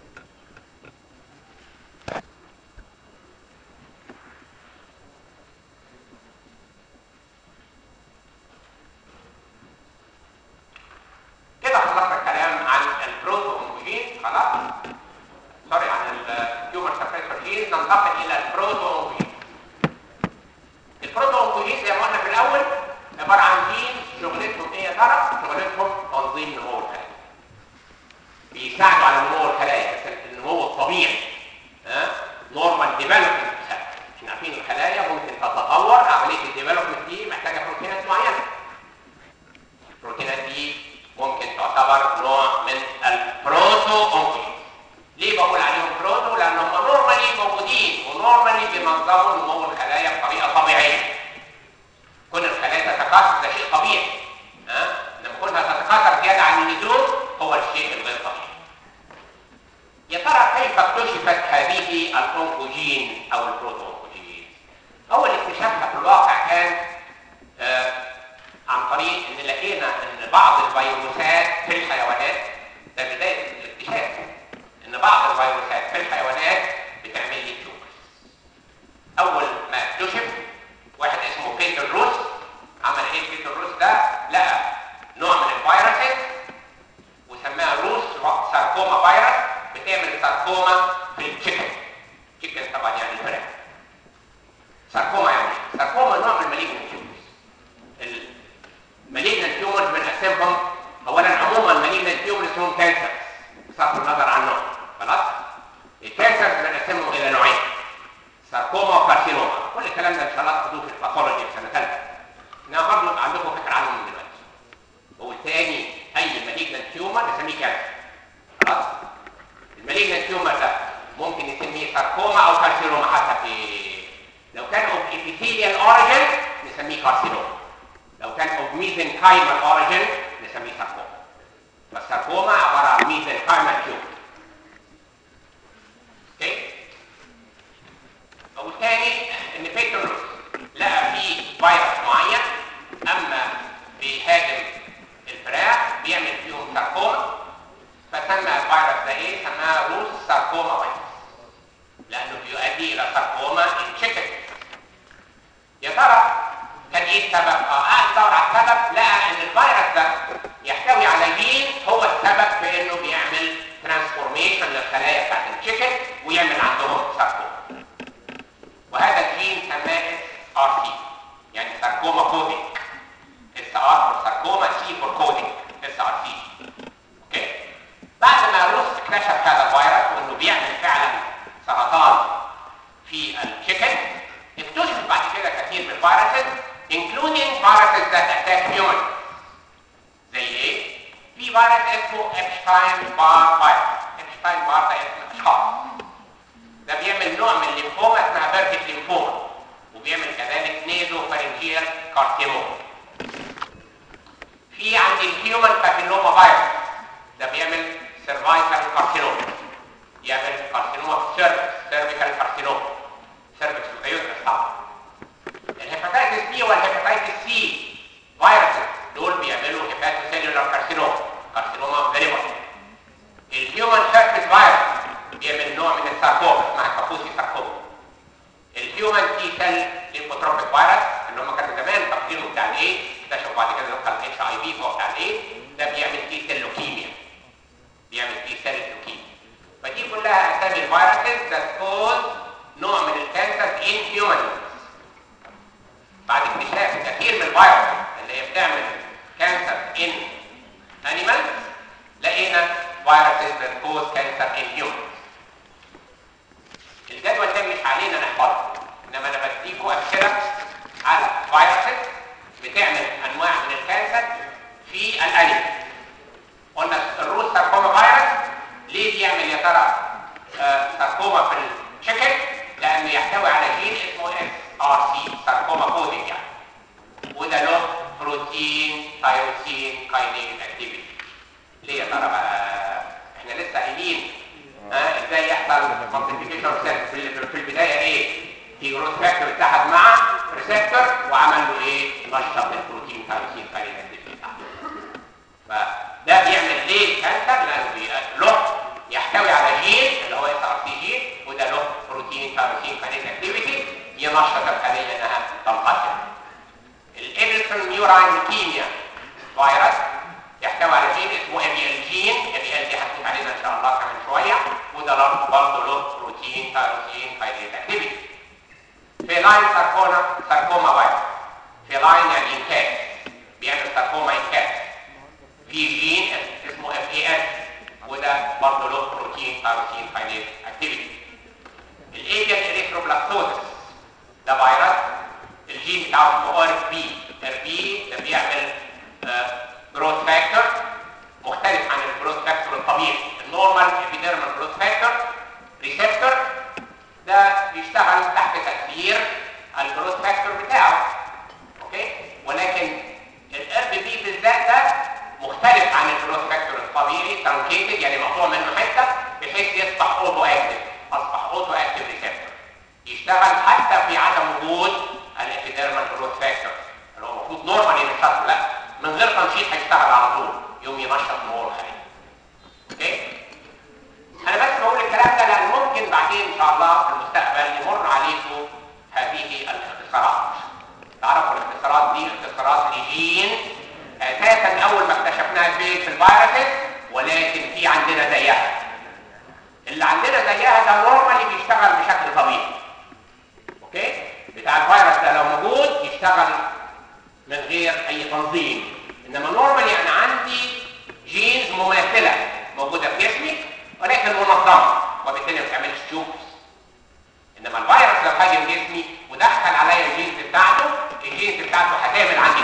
كده خلصنا الكلام عن البروتو اونكوجين خلاص سوري عن التيومر سبريسور جين ننتقل الى البروتو اونكوجين البروتو اونكوجين زي ما قلنا في الاول عباره عن جين شغلتهم ايه يا ترى؟ شغلتهم تنظيم نمو الخلايا بيساعدوا على نمو الخلايا بس النمو الطبيعي ها نورمال ديفلوبمنت احنا عارفين الخلايا ممكن تتطور عمليه الديفلوبمنت دي محتاجه بروتينات معينه البروتينات دي ممكن تعتبر نوع من البروتو اونكوجين ليه بقول عليهم بروتو لان هم نورمالي موجودين ونورمالي بينظموا نمو الخلايا بطريقه طبيعيه كون الخلايا تتكاثر ده شيء طبيعي ها لما كونها تتكاثر زياده عن اللزوم هو الشيء الغير طبيعي يا ترى كيف اكتشفت هذه الاونكوجين او البروتو اونكوجين اول اكتشافها في الواقع كان آه عن طريق ان لقينا ان بعض الفيروسات في الحيوانات ده بدايه الاكتشاف ان بعض الفيروسات في الحيوانات بتعمل لي تيومرز اول ما اكتشف واحد اسمه بيتر روس عمل ايه بيتر روس ده لقى نوع من الفيروسات وسماها روس ساركوما فيروس بتعمل ساركوما في التشيكن تشيكن طبعا يعني الفراخ ساركوما يعني ساركوما نوع من المالجنت تيومرز المالجنت تيومرز بنقسمهم اولا عموما مالجنت تيومرز هم كانسر بصرف النظر عنهم خلاص الكانسر بنقسمهم الى نوعين ساركوما وكارسينوما كل الكلام ده ان شاء الله تاخدوه في الباثولوجي في سنه ثالثه انما برضه يبقى عندكم فكره عنهم من دلوقتي وبالتالي اي مالجنت تيومر نسميه كانسر خلاص المالجنت تيومر ده ممكن نسميه ساركوما او كارسينوما حسب إيه لو كان اوف epithelial اوريجن نسميه كارسينوما لو كان اوف mesenchymal اوريجن نسميه ساركوما فالساركوما عباره عن mesenchymal تيومر اوكي والثاني ان بيتروس لقى فيه فيروس معين اما بيهاجم الفراخ بيعمل فيهم ساركوما فسمى الفيروس ده ايه؟ سماه روس ساركوما فيروس لانه بيؤدي الى ساركوما ان تشيكن يا ترى كان ايه السبب؟ اه قعد يدور على السبب لقى ان الفيروس ده يحتوي على جين هو السبب في انه بيعمل ترانسفورميشن للخلايا بتاعت التشيكن ويعمل عندهم ساركوما وهذا الجين سماه اس ار سي يعني ساركوما كودينج اس ار فور ساركوما سي فور كودينج اس ار سي اوكي بعد ما روس اكتشف هذا الفيروس وانه بيعمل فعلا سرطان في التشيكن اكتشف بعد كده كثير من الفيروسز including viruses that attack humans زي ايه؟ في فيروس اسمه ابشتاين بار فيروس ابشتاين بار ده اسم اشخاص ده بيعمل نوع من الليمفوما اسمها بيركت ليمفوما وبيعمل كذلك نيزو فارنجيال كارسينوما في عندي الهيومن بابيلوما فيروس ده بيعمل سيرفايكال كارسينوما يعمل كارسينوما في السيرفكس سيرفيكال كارسينوما سيرفكس اليوترس طبعا الهيباتيتس بي والهيباتيتس سي فيروسز دول بيعملوا هيباتوسيلولار كارسينوما كارسينوما فيري الهيومن هيربس فيروس بيعمل نوع من الساركوما اسمها كابوسي ساركوما الهيومن تي سيل ليمفوتروبيك فيروس اللي هم كانوا زمان فاكرينه بتاع الايه اكتشفوا بعد كده لو كان اتش اي في هو بتاع الايه ده بيعمل تي سيل لوكيميا بيعمل تي سيل لوكيميا فدي كلها اديكم امثله على فيروسز بتعمل انواع من الكانسر في الانيمال قلنا الروس ساركوما فيروس ليه بيعمل يا ترى آه ساركوما في الشكل لانه يحتوي على جين اسمه اس ار سي ساركوما كودينج يعني وده له بروتين تايروسين كاينيز اكتيفيتي ليه يا ترى بقى احنا لسه قايلين ها ازاي يحصل مالتيبيكيشن سيل في البدايه ايه في جروث فاكتور اتحد مع ريسبتور وعمل له ايه نشط البروتين تايروسين كاينيز اكتيفيتي فده بيعمل ليه كانسر لانه له يحتوي على جين اللي هو اس ار سي جين وده له بروتين تايروسين كاينيز اكتيفيتي ينشط الخليه انها تنقسم الابلسون نيوراين ليكيميا فيروس يحتوي على جين اسمه ابي ال جين ابي ال دي هتفوت علينا ان شاء الله كمان شويه وده برضه له بروتين تايروسين كاينيز اكتيفيتي فيلاين ساركوما ساركوما فيروس فيلاين يعني انكاس بيعمل ساركوما انكاس في جين اسمه اف اي اس وده برضه له بروتين تايروسين كاينيز اكتيفيتي الايجن اريثروبلاستوزس ده فيروس الجين بتاعه اسمه ار بي ار بي ده بيعمل جروث فاكتور مختلف عن الجروث فاكتور الطبيعي النورمال ابيديرمال جروث فاكتور ريسبتور ده بيشتغل تحت تاثير الجروث فاكتور بتاعه اوكي ولكن الار بي بالذات ده مختلف عن الجروث فاكتور الطبيعي ترانكيتد يعني مقطوع منه حته بحيث يصبح اوتو اكتف اصبح اوتو اكتف ريسبتور يشتغل حتى في عدم وجود الابيديرمال جروث فاكتور اللي هو المفروض نورمال ينشط لا من غير تنشيط هيشتغل على طول يوم ينشط نمو الخليه اوكي انا بس بقول الكلام ده لان ممكن بعدين ان شاء الله في المستقبل يمر عليكم هذه الاختصارات تعرفوا الاختصارات دي اختصارات لجين اساسا اول ما اكتشفناها فين في الفيروسز ولكن في عندنا زيها اللي عندنا زيها ده نورمالي بيشتغل بشكل طبيعي اوكي بتاع الفيروس ده لو موجود يشتغل من غير اي تنظيم انما نورمالي انا عندي جينز مماثله موجوده في جسمي ولكن منظمه وبالتالي ما بتعملش تيوبس انما الفيروس لو هاجم جسمي ودخل عليا الجينز بتاعته الجينز بتاعته هتعمل عندي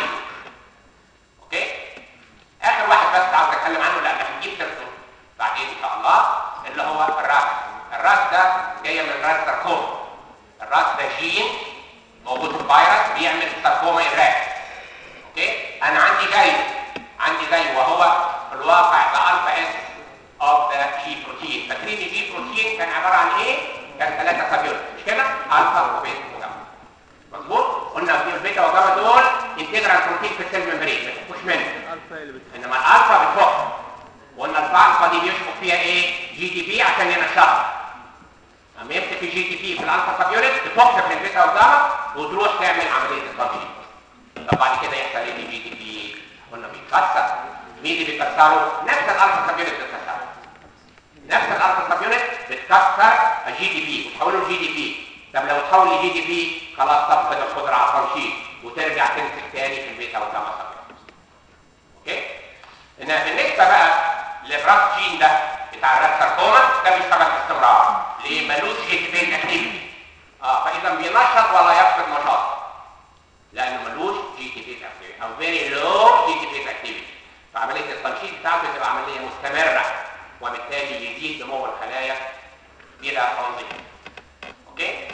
اوكي اخر واحد بس عاوز اتكلم عنه لان هنجيب سيرته بعدين ان شاء الله اللي هو الراس الراس ده جايه من راس ساركوما الراس ده جين موجود في الفيروس بيعمل ساركوما الراس اوكي انا عندي زيه عندي زيه وهو في الواقع ده الفا اس اوف ذا جي بروتين فاكرين الجي بروتين كان عباره عن ايه كان ثلاثه سابيوت مش كده الفا وبيتا وجاما مظبوط قلنا في البيتا وجاما دول انتجرال بروتين في السيل ممبرين ما تفكوش منه انما الالفا بتفك وقلنا الفا دي بيشفط فيها ايه جي تي بي عشان ينشطها اما يمسك الجي تي بي في الالفا سب يونت تفك من البيتا وجاما وتروح تعمل عمليه التنشيط طب بعد كده يحصل ايه الجي تي بي قلنا بيتكسر مين اللي بيكسره نفس الالفا سب يونت بتكسره نفس الالفا سب يونت بتكسر الجي تي بي وتحوله لجي تي بي طب لو تحول لجي تي بي خلاص تفقد القدره على التنشيط وترجع تمسك تاني في البيتا وجاما سب يونت اوكي انها بالنسبه بقى للراس جين ده بتاع الراس ساركوما ده بيشتغل باستمرار ليه ملوش جي تي بي اكتيفيتي اه فاذا بينشط ولا يفقد نشاط لانه ملوش جي تي بي اكتيفيتي او فيري لو جي تي بي اكتيفيتي فعمليه التنشيط بتاعته تبقى عمليه مستمره وبالتالي يزيد نمو الخلايا بلا تنظيم اوكي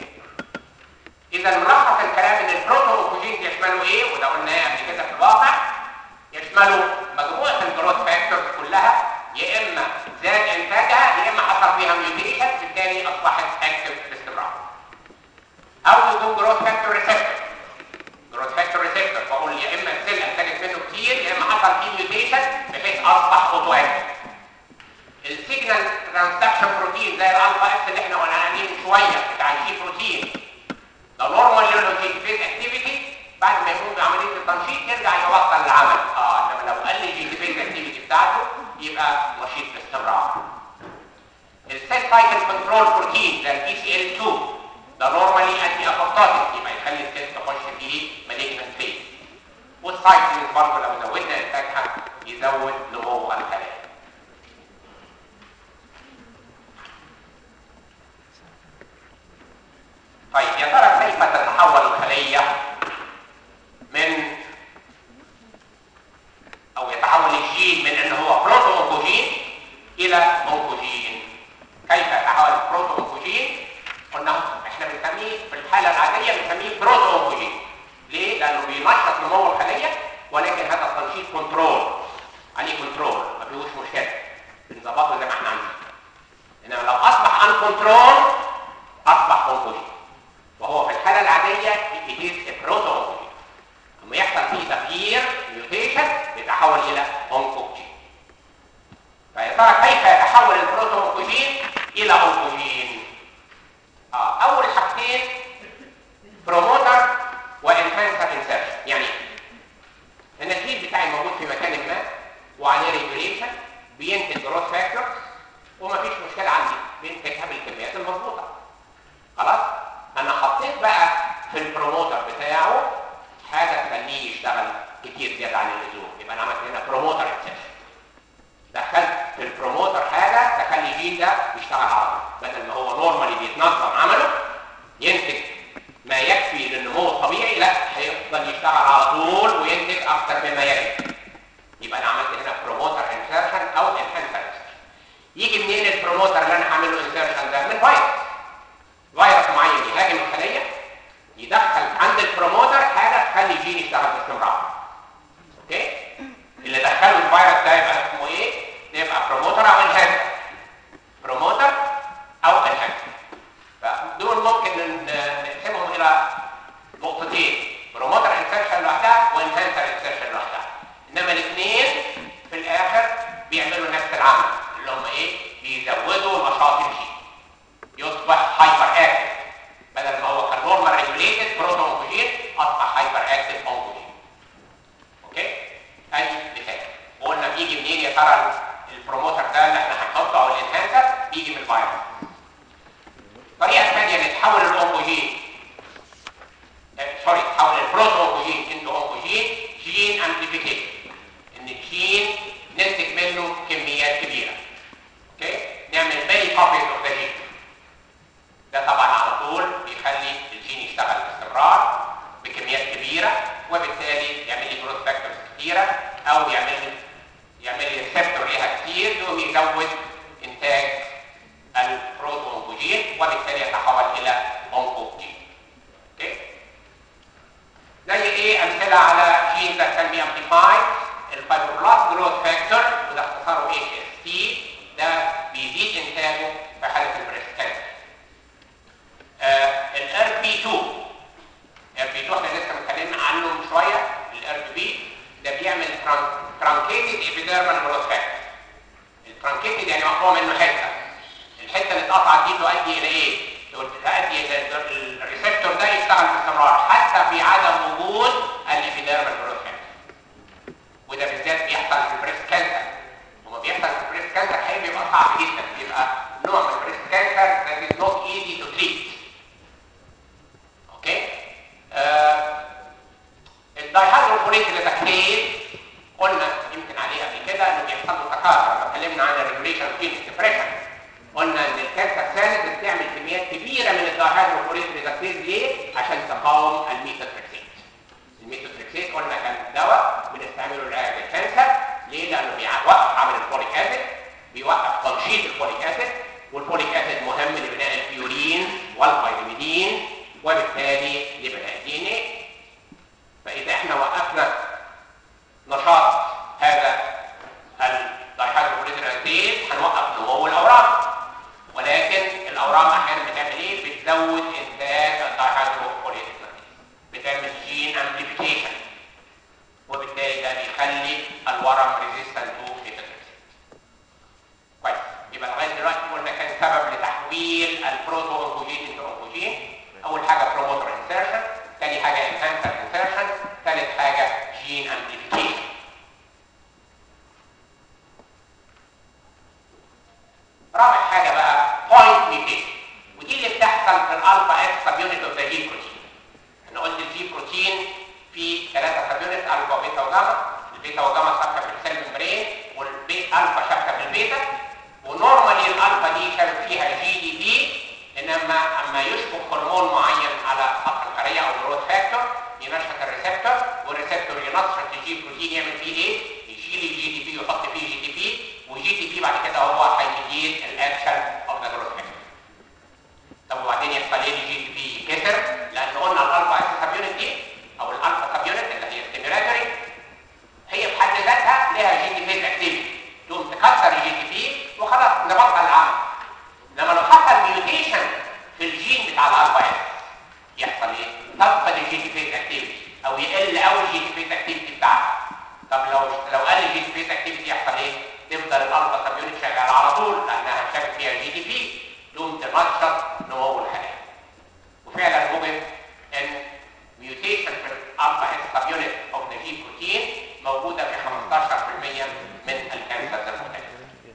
اذا ملخص الكلام ان البروتوكوجين يشملوا ايه وده قلناه قبل كده في الواقع يشملوا مجموعه الجروث فاكتورز كلها يا اما زاد انتاجها يا اما حصل فيها ميوتيشن بالتالي اصبحت اكتف باستمرار او يكون جروث فاكتور ريسبتور جروث فاكتور ريسبتور بقول يا اما السيل انتجت منه كتير يا اما حصل فيه ميوتيشن بحيث اصبح اوتو اكتف السيجنال ترانسدكشن بروتين زي الالفا اس اللي احنا قلنا عليه من شويه بتاع الجي بروتين لو نورمال له جي اكتيفيتي بعد ما يقوم بعمليه التنشيط يرجع يبطل العمل اه انما لو قل الجي اكتيفيتي بتاعته يبقى نشيط باستمرار السيل سايكل كنترول بروتين زي الاي سي ال 2 ده نورمالي انتي ابوبتوتيك يبقى يخلي السيل تخش في مالجنت فيز والسايكلينز برضه لو زودنا انتاجها يزود نمو الخلايا طيب يا ترى كيف تتحول الخلايا كنترول عليه كنترول ما فيهوش مشكله بنظبطه زي ما احنا عايزين انما لو اصبح ان كنترول اصبح اونكوجين وهو في الحاله العاديه يتيز بروتو اونكوجين لما يحصل فيه تغيير ميوتيشن يتحول الى اونكوجين فيا ترى كيف يتحول البروتو اونكوجين الى اونكوجين آه. اول حاجتين بروموتر وانهانسر انسرشن يعني ايه ان الجين بتاعي موجود في مكان ما وعليه ريجوليشن بينتج جروث فاكتورز ومفيش مشكله عندي بينتجها بالكميات المظبوطه خلاص انا حطيت بقى في البروموتر بتاعه حاجه تخليه يشتغل كتير زياده عن اللزوم يبقى انا عملت هنا بروموتر انسرشن دخلت في البروموتر حاجه تخلي الجين ده يشتغل على طول بدل ما هو نورمالي بيتنظم عمله ينتج ما يكفي للنمو الطبيعي لا هيفضل يشتغل على طول وينتج اكتر مما يجب يبقى انا عملت هنا بروموتر انسرشن او انهانسر يجي منين البروموتر اللي انا هعمل له انسرشن ده من فيروس فيروس معين يهاجم الخليه يدخل عند البروموتر حاجه تخلي الجين يشتغل باستمرار اوكي اللي دخله الفيروس ده يبقى اسمه ايه يبقى بروموتر او انهانسر بروموتر او انهانسر فدول ممكن نقسمهم الى نقطتين بروموتر انسرشن لوحدها وانهانسر انسرشن لوحدها انما الاثنين في الاخر بيعملوا نفس العمل اللي هم ايه بيزودوا نشاط الجين يصبح هايبر اكتف بدل ما هو كان نورمال ريجوليتد بروتو اونكوجين اصبح هايبر اكتف اونكوجين اوكي ادي مثال وقلنا بيجي منين يا ترى البروموتر ده اللي احنا هنحطه او الانهانسر بيجي من الفيروس الطريقه الثانيه نتحول الاونكوجين سوري تحول البروتو اونكوجين انتو اونكوجين جين امبليفيكيشن ان الجين ننتج منه كميات كبيره اوكي نعمل ماني كوبيز اوف ذا جين ده طبعا على طول بيخلي الجين يشتغل باستمرار بكميات كبيره وبالتالي يعمل لي جروث فاكتورز كتيره او يعمل لي يعمل لي ريسبتور ليها كتير يقوم يزود انتاج البروتو اونكوجين وبالتالي يتحول الى اونكوجين اوكي زي ايه امثله على جين ده كان بي امبليفايد الفايبروبلاست جروث فاكتور وده اختصاره اتش اس تي ده بيزيد انتاجه في حاله البريست كانسر الار بي 2 ار بي 2 احنا لسه متكلمين عنه من شويه الار بي ده بيعمل ترانكيتد ايبيديرمال جروث فاكتور الترانكيتد يعني مقطوع منه حته الحته اللي اتقطعت دي تؤدي الى ايه؟ تؤدي الى الريسبتور ده يشتغل باستمرار حتى في عدم وجود الابيديرمال جروث فاكتور وده بالذات بيحصل في البريست كانسر وما بيحصل في البريست كانسر الحقيقه بيبقى صعب جدا بيبقى نوع من البريست كانسر that is not easy to treat اوكي آه الدايهيدروفوليك لتكليف قلنا يمكن عليه قبل كده انه بيحصل له تكاثر لما اتكلمنا عن الريجوليشن جين اكسبريشن قلنا ان الكانسر سيلز بتعمل كميات كبيره من الدايهيدروفوليك ريدكتيز ليه؟ عشان تقاوم الميثوتريكسيت. الميثوتريكسيت قلنا كان دواء بنستعمله لعلاج الكانسر ليه؟ لانه بيوقف عمل الفوليك اسيد بيوقف تنشيط الفوليك اسيد والفوليك اسيد مهم لبناء البيورين والفيتاميدين وبالتالي لبناء الدي ان ايه. فاذا احنا وقفنا نشاط هذا الدايهيدروفوليك ريدكتيز هنوقف نمو الاورام. ولكن الاورام احيانا بتعمل ايه؟ بتزود انتاج الدايهيدروفوليك بتعمل جين امبليفيكيشن وبالتالي ده بيخلي الورم ريزيستنت تو كويس يبقى لغايه دلوقتي قلنا كان سبب لتحويل البروتو اونكوجين انتو اونكوجين اول حاجه بروموتر انسرشن ثاني حاجه انهانسر انسرشن ثالث حاجه جين امبليفيكيشن رابع حاجه بقى بوينت ميوتيشن ودي اللي بتحصل في الالفا اكس سب يونت اوف ذا جي بروتين انا قلت الجي بروتين في ثلاثه سب يونت الفا وبيتا وجاما البيتا وجاما شابكه في السيل ممبرين والالفا شابكه في البيتا ونورمالي الالفا دي شابك فيها جي دي بي انما اما يشبك هرمون معين على سطح الخليه او الجروث فاكتور ينشط الريسبتور والريسبتور ينشط الجي بروتين يعمل فيه ايه؟ يشيل الجي دي بي ويحط فيه جي دي بي والجي دي بي بعد كده هو هيديت الاكشن اوف ذا جروث فاكتور طب وبعدين يحصل ايه الجي دي بي يتكسر لان قلنا الالفا اس سب يونت دي او الالفا سب يونت اللي هي ستيميولاتوري هي في حد او يقل قوي الجي تي بي اكتيفيتي بتاعته طب لو لو قل الجي تي بي اكتيفيتي يحصل ايه؟ تفضل الالفا سب يونت شغاله على طول لانها شابك فيها الجي تي بي تقوم تنشط نمو الخلايا وفعلا وجد ان ميوتيشن في الالفا اس سب يونت اوف ذا جي بروتين موجوده في 15% من الكانسرز المختلفه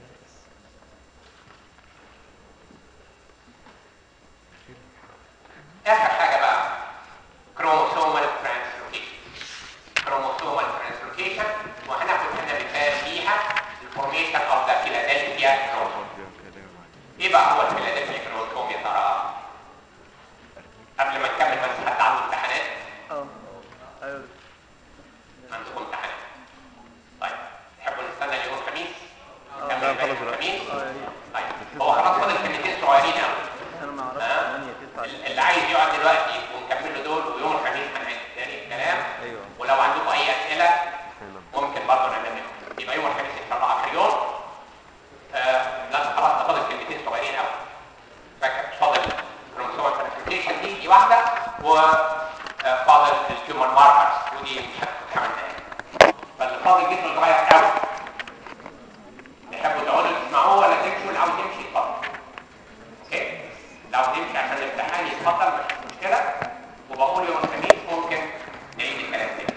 اخر حاجه بقى كروموسومال ترانسلوكيشن كروموسومال ترانسلوكيشن وهناخد هنا مثال ليها الفورميشن اوف ذا فيلادلفيا كروموسوم ايه بقى هو الفيلادلفيا كروموسوم يا ترى قبل ما نكمل بس حد عنده امتحانات اه ايوه عندكم امتحانات طيب تحبوا نستنى اليوم الخميس اه نكمل لا باقي خلاص دلوقتي الخميس اه يا ريت طيب هو خلاص فاضل كلمتين صغيرين قوي انا ما اعرفش ها؟ 8 9 اللي عايز يقعد دلوقتي ونكمل له دول ويوم الخميس هنعيد تاني الكلام ايوه ولو عندكم اي اسئله ممكن برضه نعمل يبقى يوم الخميس ان شاء الله اخر يوم آه لا خلاص ده فاضل كلمتين صغيرين قوي فاكر فاضل كروموسوم ترانسلوكيشن دي دي واحده وفاضل التيومر ماركرز ودي مش هتاخد خمس دقايق فاللي فاضل جدا صغير قوي تحبوا تقعدوا تسمعوه ولا تمشوا اللي عاوز يمشي يتفضل اوكي لو تمشي عشان الامتحان يتفضل مش مشكله وبقول يوم الخميس ممكن نعيد الكلام تاني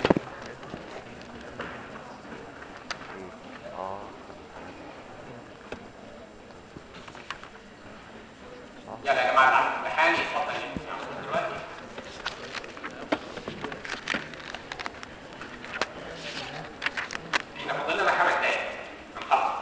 يلا يا جماعه اللي عنده امتحان يتفضل يمشي دلوقتي احنا فاضل لنا خمس دقايق هنخلص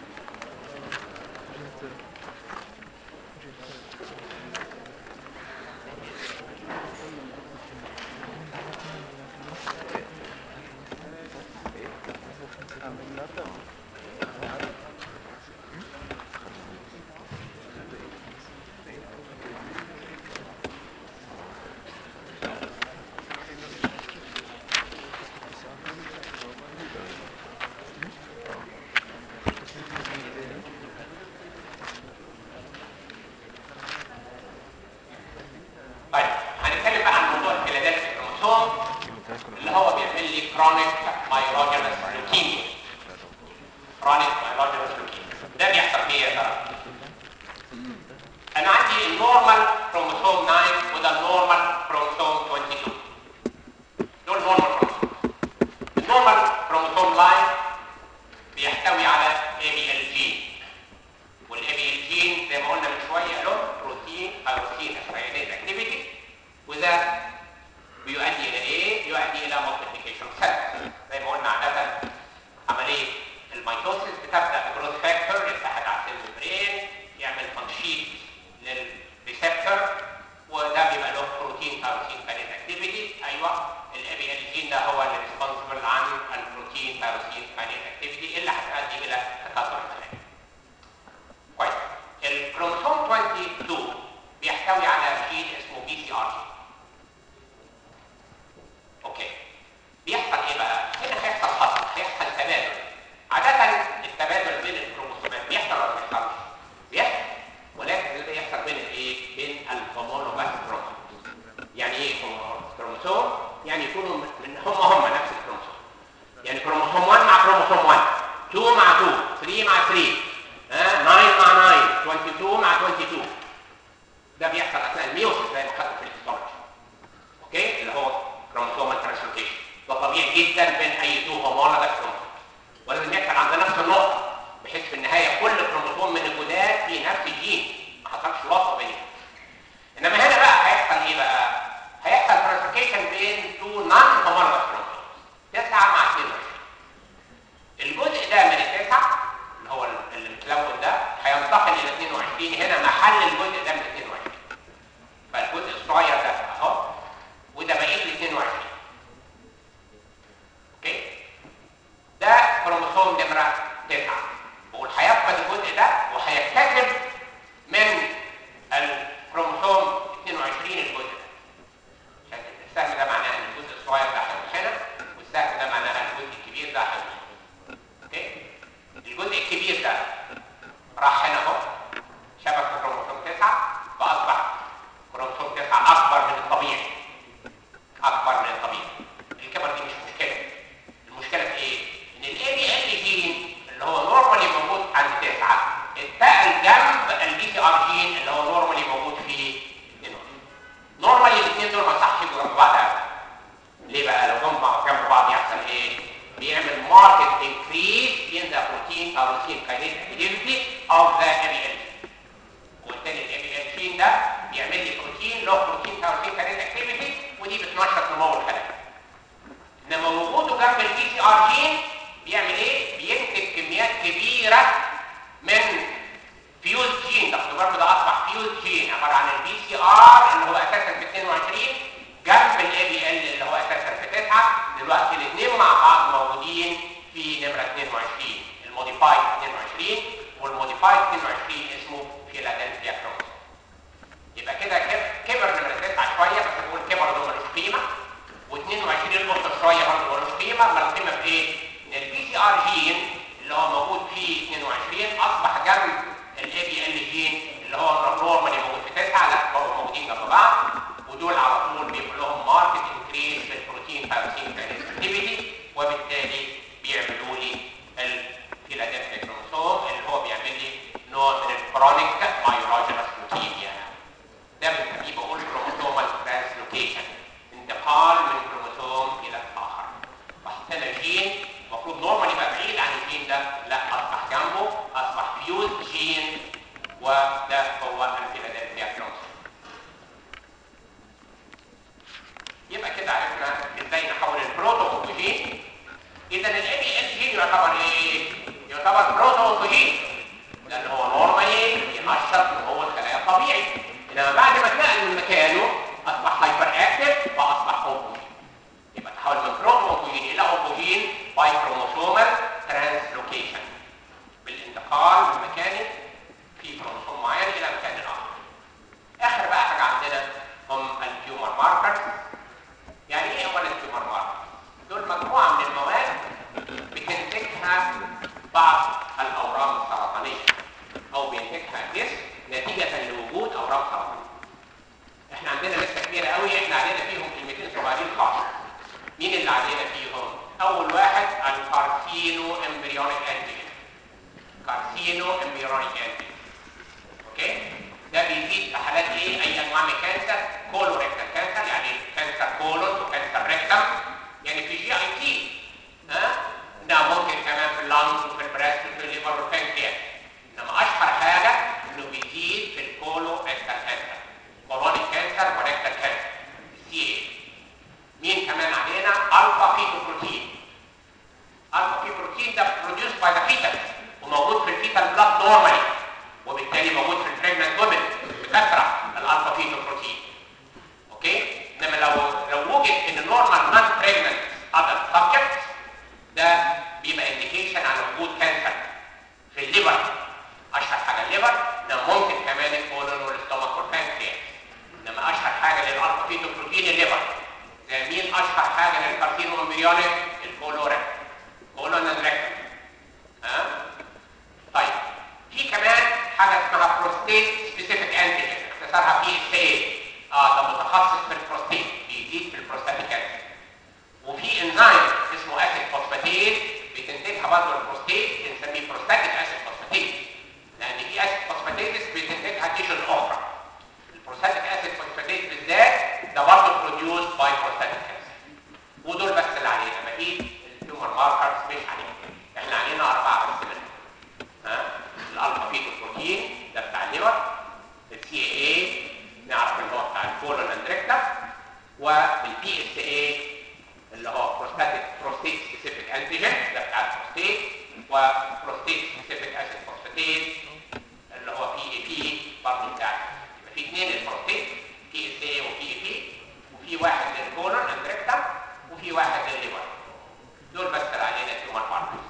طيب هنتكلم بقى عن موضوع الفيلادلفيا كروموسوم اللي هو بيعمل لي كرونيك مايلوجينس لوكيميا كرونيك مايلوجينس لوكيميا ده بيحصل فيه يا ترى انا عندي النورمال كروموسوم 9 وده النورمال كروموسوم 22 دول نورمال كروموسوم النورمال كروموسوم لاين بيحتوي على اي بي ال جين والاي بي ال جين زي ما قلنا من شويه له بروتين تايروسين اسرائيليت اكتيفيتي وده بيؤدي الى ايه؟ يؤدي الى مالتيبيكيشن سيل زي ما قلنا عاده عمليه الميتوسيس بتبدا بجروث فاكتور يتحد على سيل البرين يعمل تنشيط للريسبتور وده بيبقى له بروتين تايروسين كاريت اكتيفيتي ايوه الاي بي ال جين ده هو اللي ريسبونسبل عن البروتين تايروسين كاريت اكتيفيتي اللي هتؤدي الى تكاثر الخلايا كويس الكروموسوم 22 بيحتوي على جين اسمه بي سي ار جي اوكي بيحصل ايه بقى هنا هيحصل حصر هيحصل تبادل عادة التبادل بين الكروموسومات بيحصل ولا ما بيحصلش بيحصل ولكن اللي بيحصل بين الايه بين الهومولوجاس كروموسوم يعني ايه هومولوجاس كروموسوم يعني يكونوا من هم هم نفس الكروموسوم يعني كروموسوم 1 مع كروموسوم 1 2 مع 2 3 مع 3 ها 9 مع 9 22 مع 22 ده بيحصل اثناء الميوسيس زي ما خدته في الهيستولوجي اوكي اللي هو كروموسومال ترانسلوكيشن ده طبيعي جدا بين اي تو هومولوجاس كروموسوم ولازم يحصل عند نفس النقطه بحيث في النهايه كل كروموسوم من الجداد في نفس الجين ما حصلش وصل بينهم انما هنا بقى هيحصل ايه بقى؟ هيحصل ترانسلوكيشن بين تو نون هومولوجاس كروموسوم 9 مع 22 الجزء ده من التسعه اللي هو اللي متلون ده هينتقل الى 22 هنا محل الجزء ده من 22 فالجزء نمو الخلايا انما وجوده جنب البي سي ار جين بيعمل ايه بينتج كميات كبيره من فيوز جين ده خدوا بالكم ده اصبح فيوز جين عباره عن البي سي ار اللي هو اساسا في 22 جنب الاي بي ال اللي هو اساسا في 9 دلوقتي الاثنين مع بعض موجودين في نمره 22 الموديفايد 22 والموديفايد 22 اسمه فيلادلفيا كروموسوم يبقى كده كب- كبر نمره 9 شويه بس بقول كبر ده ملوش قيمه و22 قصه شويه برضه ملوش قيمه امال القيمه في ايه؟ ان البي سي ار جين اللي هو موجود في 22 اصبح جنب الاي بي ال جين اللي هو نورمالي موجود في 9 لا بقوا موجودين جنب بعض ودول على طول بيبقى لهم ماركت انكريس في البروتين تايروسين اكتيفيتي وبالتالي بيعملوا لي الفيلادلفيا كروموسوم اللي هو بيعمل لي نوع من الكرونيك مايوراجينس لوكيميا ده بنسميه بقول كروموسومال ترانسلوكيشن انتقال من كروموسوم الى الاخر وحطينا جين المفروض نورمال يبقى بعيد عن الجين ده لا اصبح جنبه اصبح فيوز جين وده هو الفيلادلفيا كروموسوم يبقى كده عرفنا ازاي نحول البروتوكوجين اذا الاي بي ال جين يعتبر ايه؟ يعتبر بروتوكوجين لان هو نورمالي ينشط وهو الخلايا الطبيعي انما بعد ما اتنقل من مكانه اصبح هايبر اكتف فاصبح اونكوجين يبقى تحول من بروتوكوجين الى اونكوجين باي كروموسومال ترانسلوكيشن بالانتقال من مكانه في كروموسوم معين الى مكان اخر اخر بقى حاجه عندنا هم التيومر ماركرز يعني ايه اولا التيومر ماركرز دول مجموعه من المواد بتنتجها بعض الاورام السرطانيه او بينتجها الجسم نتيجه لوجود اورام سرطانيه احنا عندنا لسه كبيره قوي احنا علينا فيهم كلمتين صغيرين خالص مين اللي علينا فيهم اول واحد الكارسينو امبريونيك انتيجين كارسينو امبريونيك انتيجين اوكي ده بيزيد في حالات ايه اي انواع من الكانسر كولوريكتال كانسر يعني كانسر كولون وكانسر ريكتم يعني في جي اي تي ها ده ممكن كمان في اللنج وفي البريست وفي الليفر والبنكرياس انما اشهر حاجه انه بيزيد في الكولو ريكتال كانسر كولونيك كانسر وريكتال كانسر سي اي مين كمان علينا الفا فيتوبروتين الفا فيتوبروتين ده بروديوس باي ذا فيتال وموجود في الفيتال بلاد نورمالي وبالتالي موجود في البريجننت وومن بكثره الالفا فيتوبروتين اوكي انما لو لو وجد ان نورمال نون بريجننت اذر سبجكت ده بيبقى انديكيشن على وجود كانسر في الليفر اشهر حاجه الليفر انما ممكن كمان الكولون والاستومك والبانكرياس انما اشهر حاجه للالفا فيتوبروتين الليفر زي مين اشهر حاجه للكارسينو امبريونيك الكولوريك كولون اند ريكتم ها طيب في كمان حاجه اسمها بروستيت سبيسيفيك انتيجين اختصارها بي اس اي اه ده متخصص في البروستيت بيزيد في البروستاتيك كانسر وفي انزيم اسمه اسيد فوسفاتيز بتنتجها برضه البروستيت بنسميه بروستاتيك اسيد فوسفاتيز لان في اسيد فوسفاتيز بتنتجها تيشوز اخرى البروستاتيك اسيد فوسفاتيز بالذات ده برضه بروديوس باي بروستاتيك كانسر ودول بس اللي علينا بقيه التيومر ماركرز مش علينا احنا علينا اربعه بس منهم ها الالفا فيتوبروتين ده بتاع الليفر السي اي نعرف اللي هو بتاع الكولون اند ريكتم والبي اس اي اللي هو بروستاتيك بروستيت سبيسيفيك انتيجين ده بتاع البروستيت وبروستيت سبيسيفيك اسيد فوسفاتيز اللي هو بي اي بي برضه بتاع يبقى في اثنين للبروستيت بي اس اي وبي اي بي وفي واحد للكولون اند ريكتم وفي واحد للليفر دول بس اللي علينا تيومر ماركرز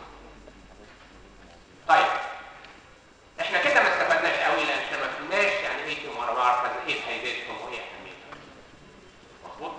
طيب احنا كده ما استفدناش قوي لان احنا ما فهمناش يعني ايه تيومر ماركرز ايه فايدتهم وايه اهميتهم مظبوط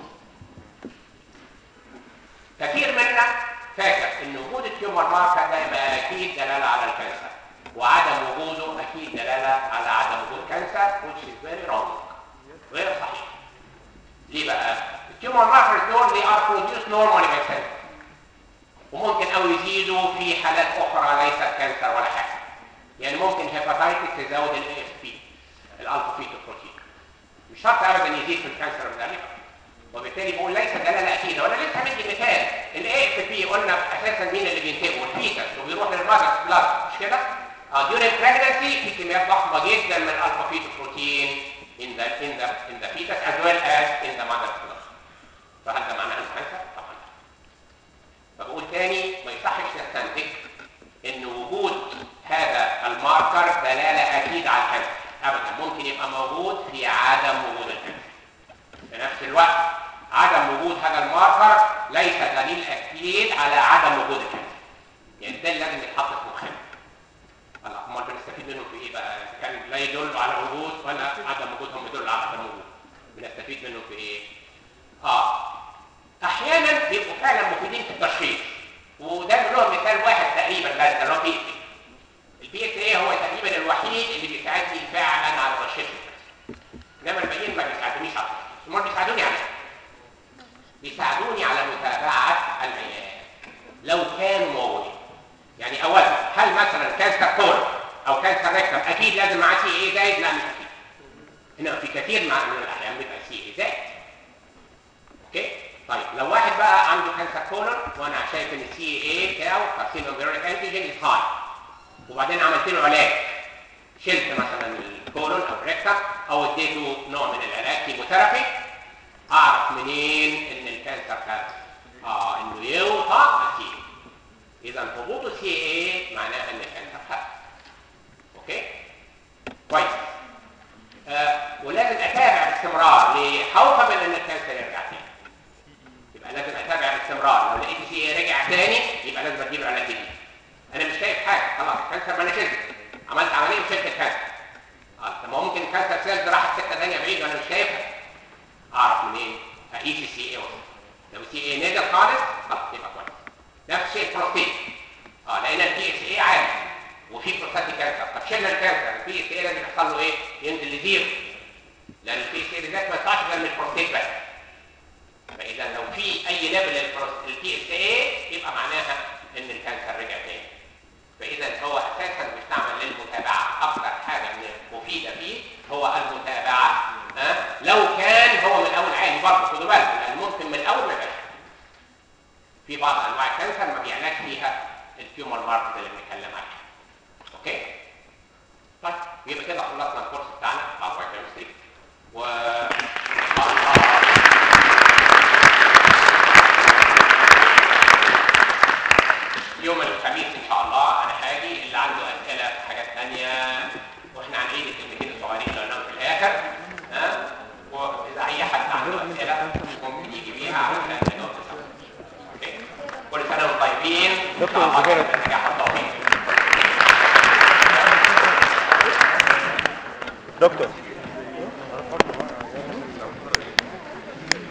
كثير منا فاكر ان وجود التيومر ماركر ده يبقى اكيد دلاله على الكانسر وعدم وجوده اكيد دلاله على عدم وجود كانسر which is very wrong غير صحيح ليه بقى التيومر ماركرز دول they are produced normally by cells وممكن او يزيدوا في حالات اخرى ليست كانسر ولا حاجه يعني ممكن هيباتايتس تزود الاي اس بي الالفا فيتوبروتين مش شرط ابدا يزيد في الكانسر وذلك وبالتالي بقول ليس دلاله اكيده وانا لسه مدي مثال الاي اف بي قلنا اساسا مين اللي بينتجه الفيتس وبيروح للمذر بلاد مش كده؟ اه during pregnancy في كميات ضخمه جدا من الالفا فيتوبروتين in the in the in the fetus as well as in the mother's blood فهل ده اخر ليس دليل اكيد على عدم وجود الكانسر يعني ده اللي لازم يتحط في مخنا هلا امال بنستفيد منهم في ايه بقى؟ إذا كان لا يدل على وجود ولا عدم وجودهم يدل على عدم وجود. بنستفيد منهم في ايه؟ اه احيانا بيبقوا فعلا مفيدين في التشخيص وده له مثال واحد تقريبا بس اللي هو بي البي اس اي هو تقريبا الوحيد اللي بيساعدني فعلا على تشخيص الكانسر. انما الباقيين ما بيساعدونيش على التشخيص، امال بيساعدوني على ايه؟ بيساعدوني على متابعه العلاج لو كان موجود يعني اولا هل مثلا كانسر كول او كانسر ريكتم اكيد لازم معاه سي اي زايد لا مش اكيد انما في كثير مع- من الاحيان بيبقى سي اي زايد اوكي طيب لو واحد بقى عنده كانسر كولون وانا شايف ان السي اي بتاعه كارسينوم بيوريك انتيجين از هاي وبعدين عملت له علاج شلت مثلا الكولون او الريكتم او اديته نوع من العلاج كيموثيرابي اعرف منين ان الكانسر كانسر اه انه يوطى السي اذا هبوط السي اي معناها ان الكانسر خف اوكي كويس آه ولازم اتابع باستمرار ليه؟ خوفا من ان الكانسر يرجع تاني يبقى لازم اتابع باستمرار لو لقيت السي اي رجع تاني يبقى لازم اديله علاج جديد انا مش شايف حاجه خلاص الكانسر ما انا شلته عملت عمليه وشلت الكانسر اه طب ما هو ممكن الكانسر سيلز راحت سكه ثانيه بعيد وانا مش شايفها اعرف منين اقيس السي اي وصل لو السي اي نزل خالص خلاص يبقى كويس نفس الشيء البروستيت اه لقينا البي اس اي عالي وفي بروستاتيك كانسر طب شلنا الكانسر البي اس اي لازم يحصل له ايه؟ ينزل لزيرو لان البي اس اي بالذات ما يطلعش غير من البروستيت بس فاذا لو في اي ليفل للبي اس اي يبقى معناها ان الكانسر رجع تاني فاذا هو اساسا بيستعمل للمتابعه اكثر حاجه من مفيده فيه هو المتابعه ها لو كان هو من الاول عالي برضه خدوا بالكم لان ممكن من الاول ما يبقاش في بعض انواع الكانسر ما بيعلاج فيها التيومر ماركت اللي بنتكلم عليها اوكي طيب يبقى كده خلصنا الكورس بتاعنا بتاع البايوكيمستري و إن شاء الله يوم الخميس ان شاء الله انا هاجي اللي عنده اسئله في حاجات ثانيه واحنا هنعيد الكلمتين الصغيرين اللي قلناهم في الاخر ها واذا اي حد عنده اسئله ممكن يجي بيها علشان نجاوب سوا. اوكي كل سنه وانتم طيبين ان شاء الله كده بالنجاح والتوفيق دكتور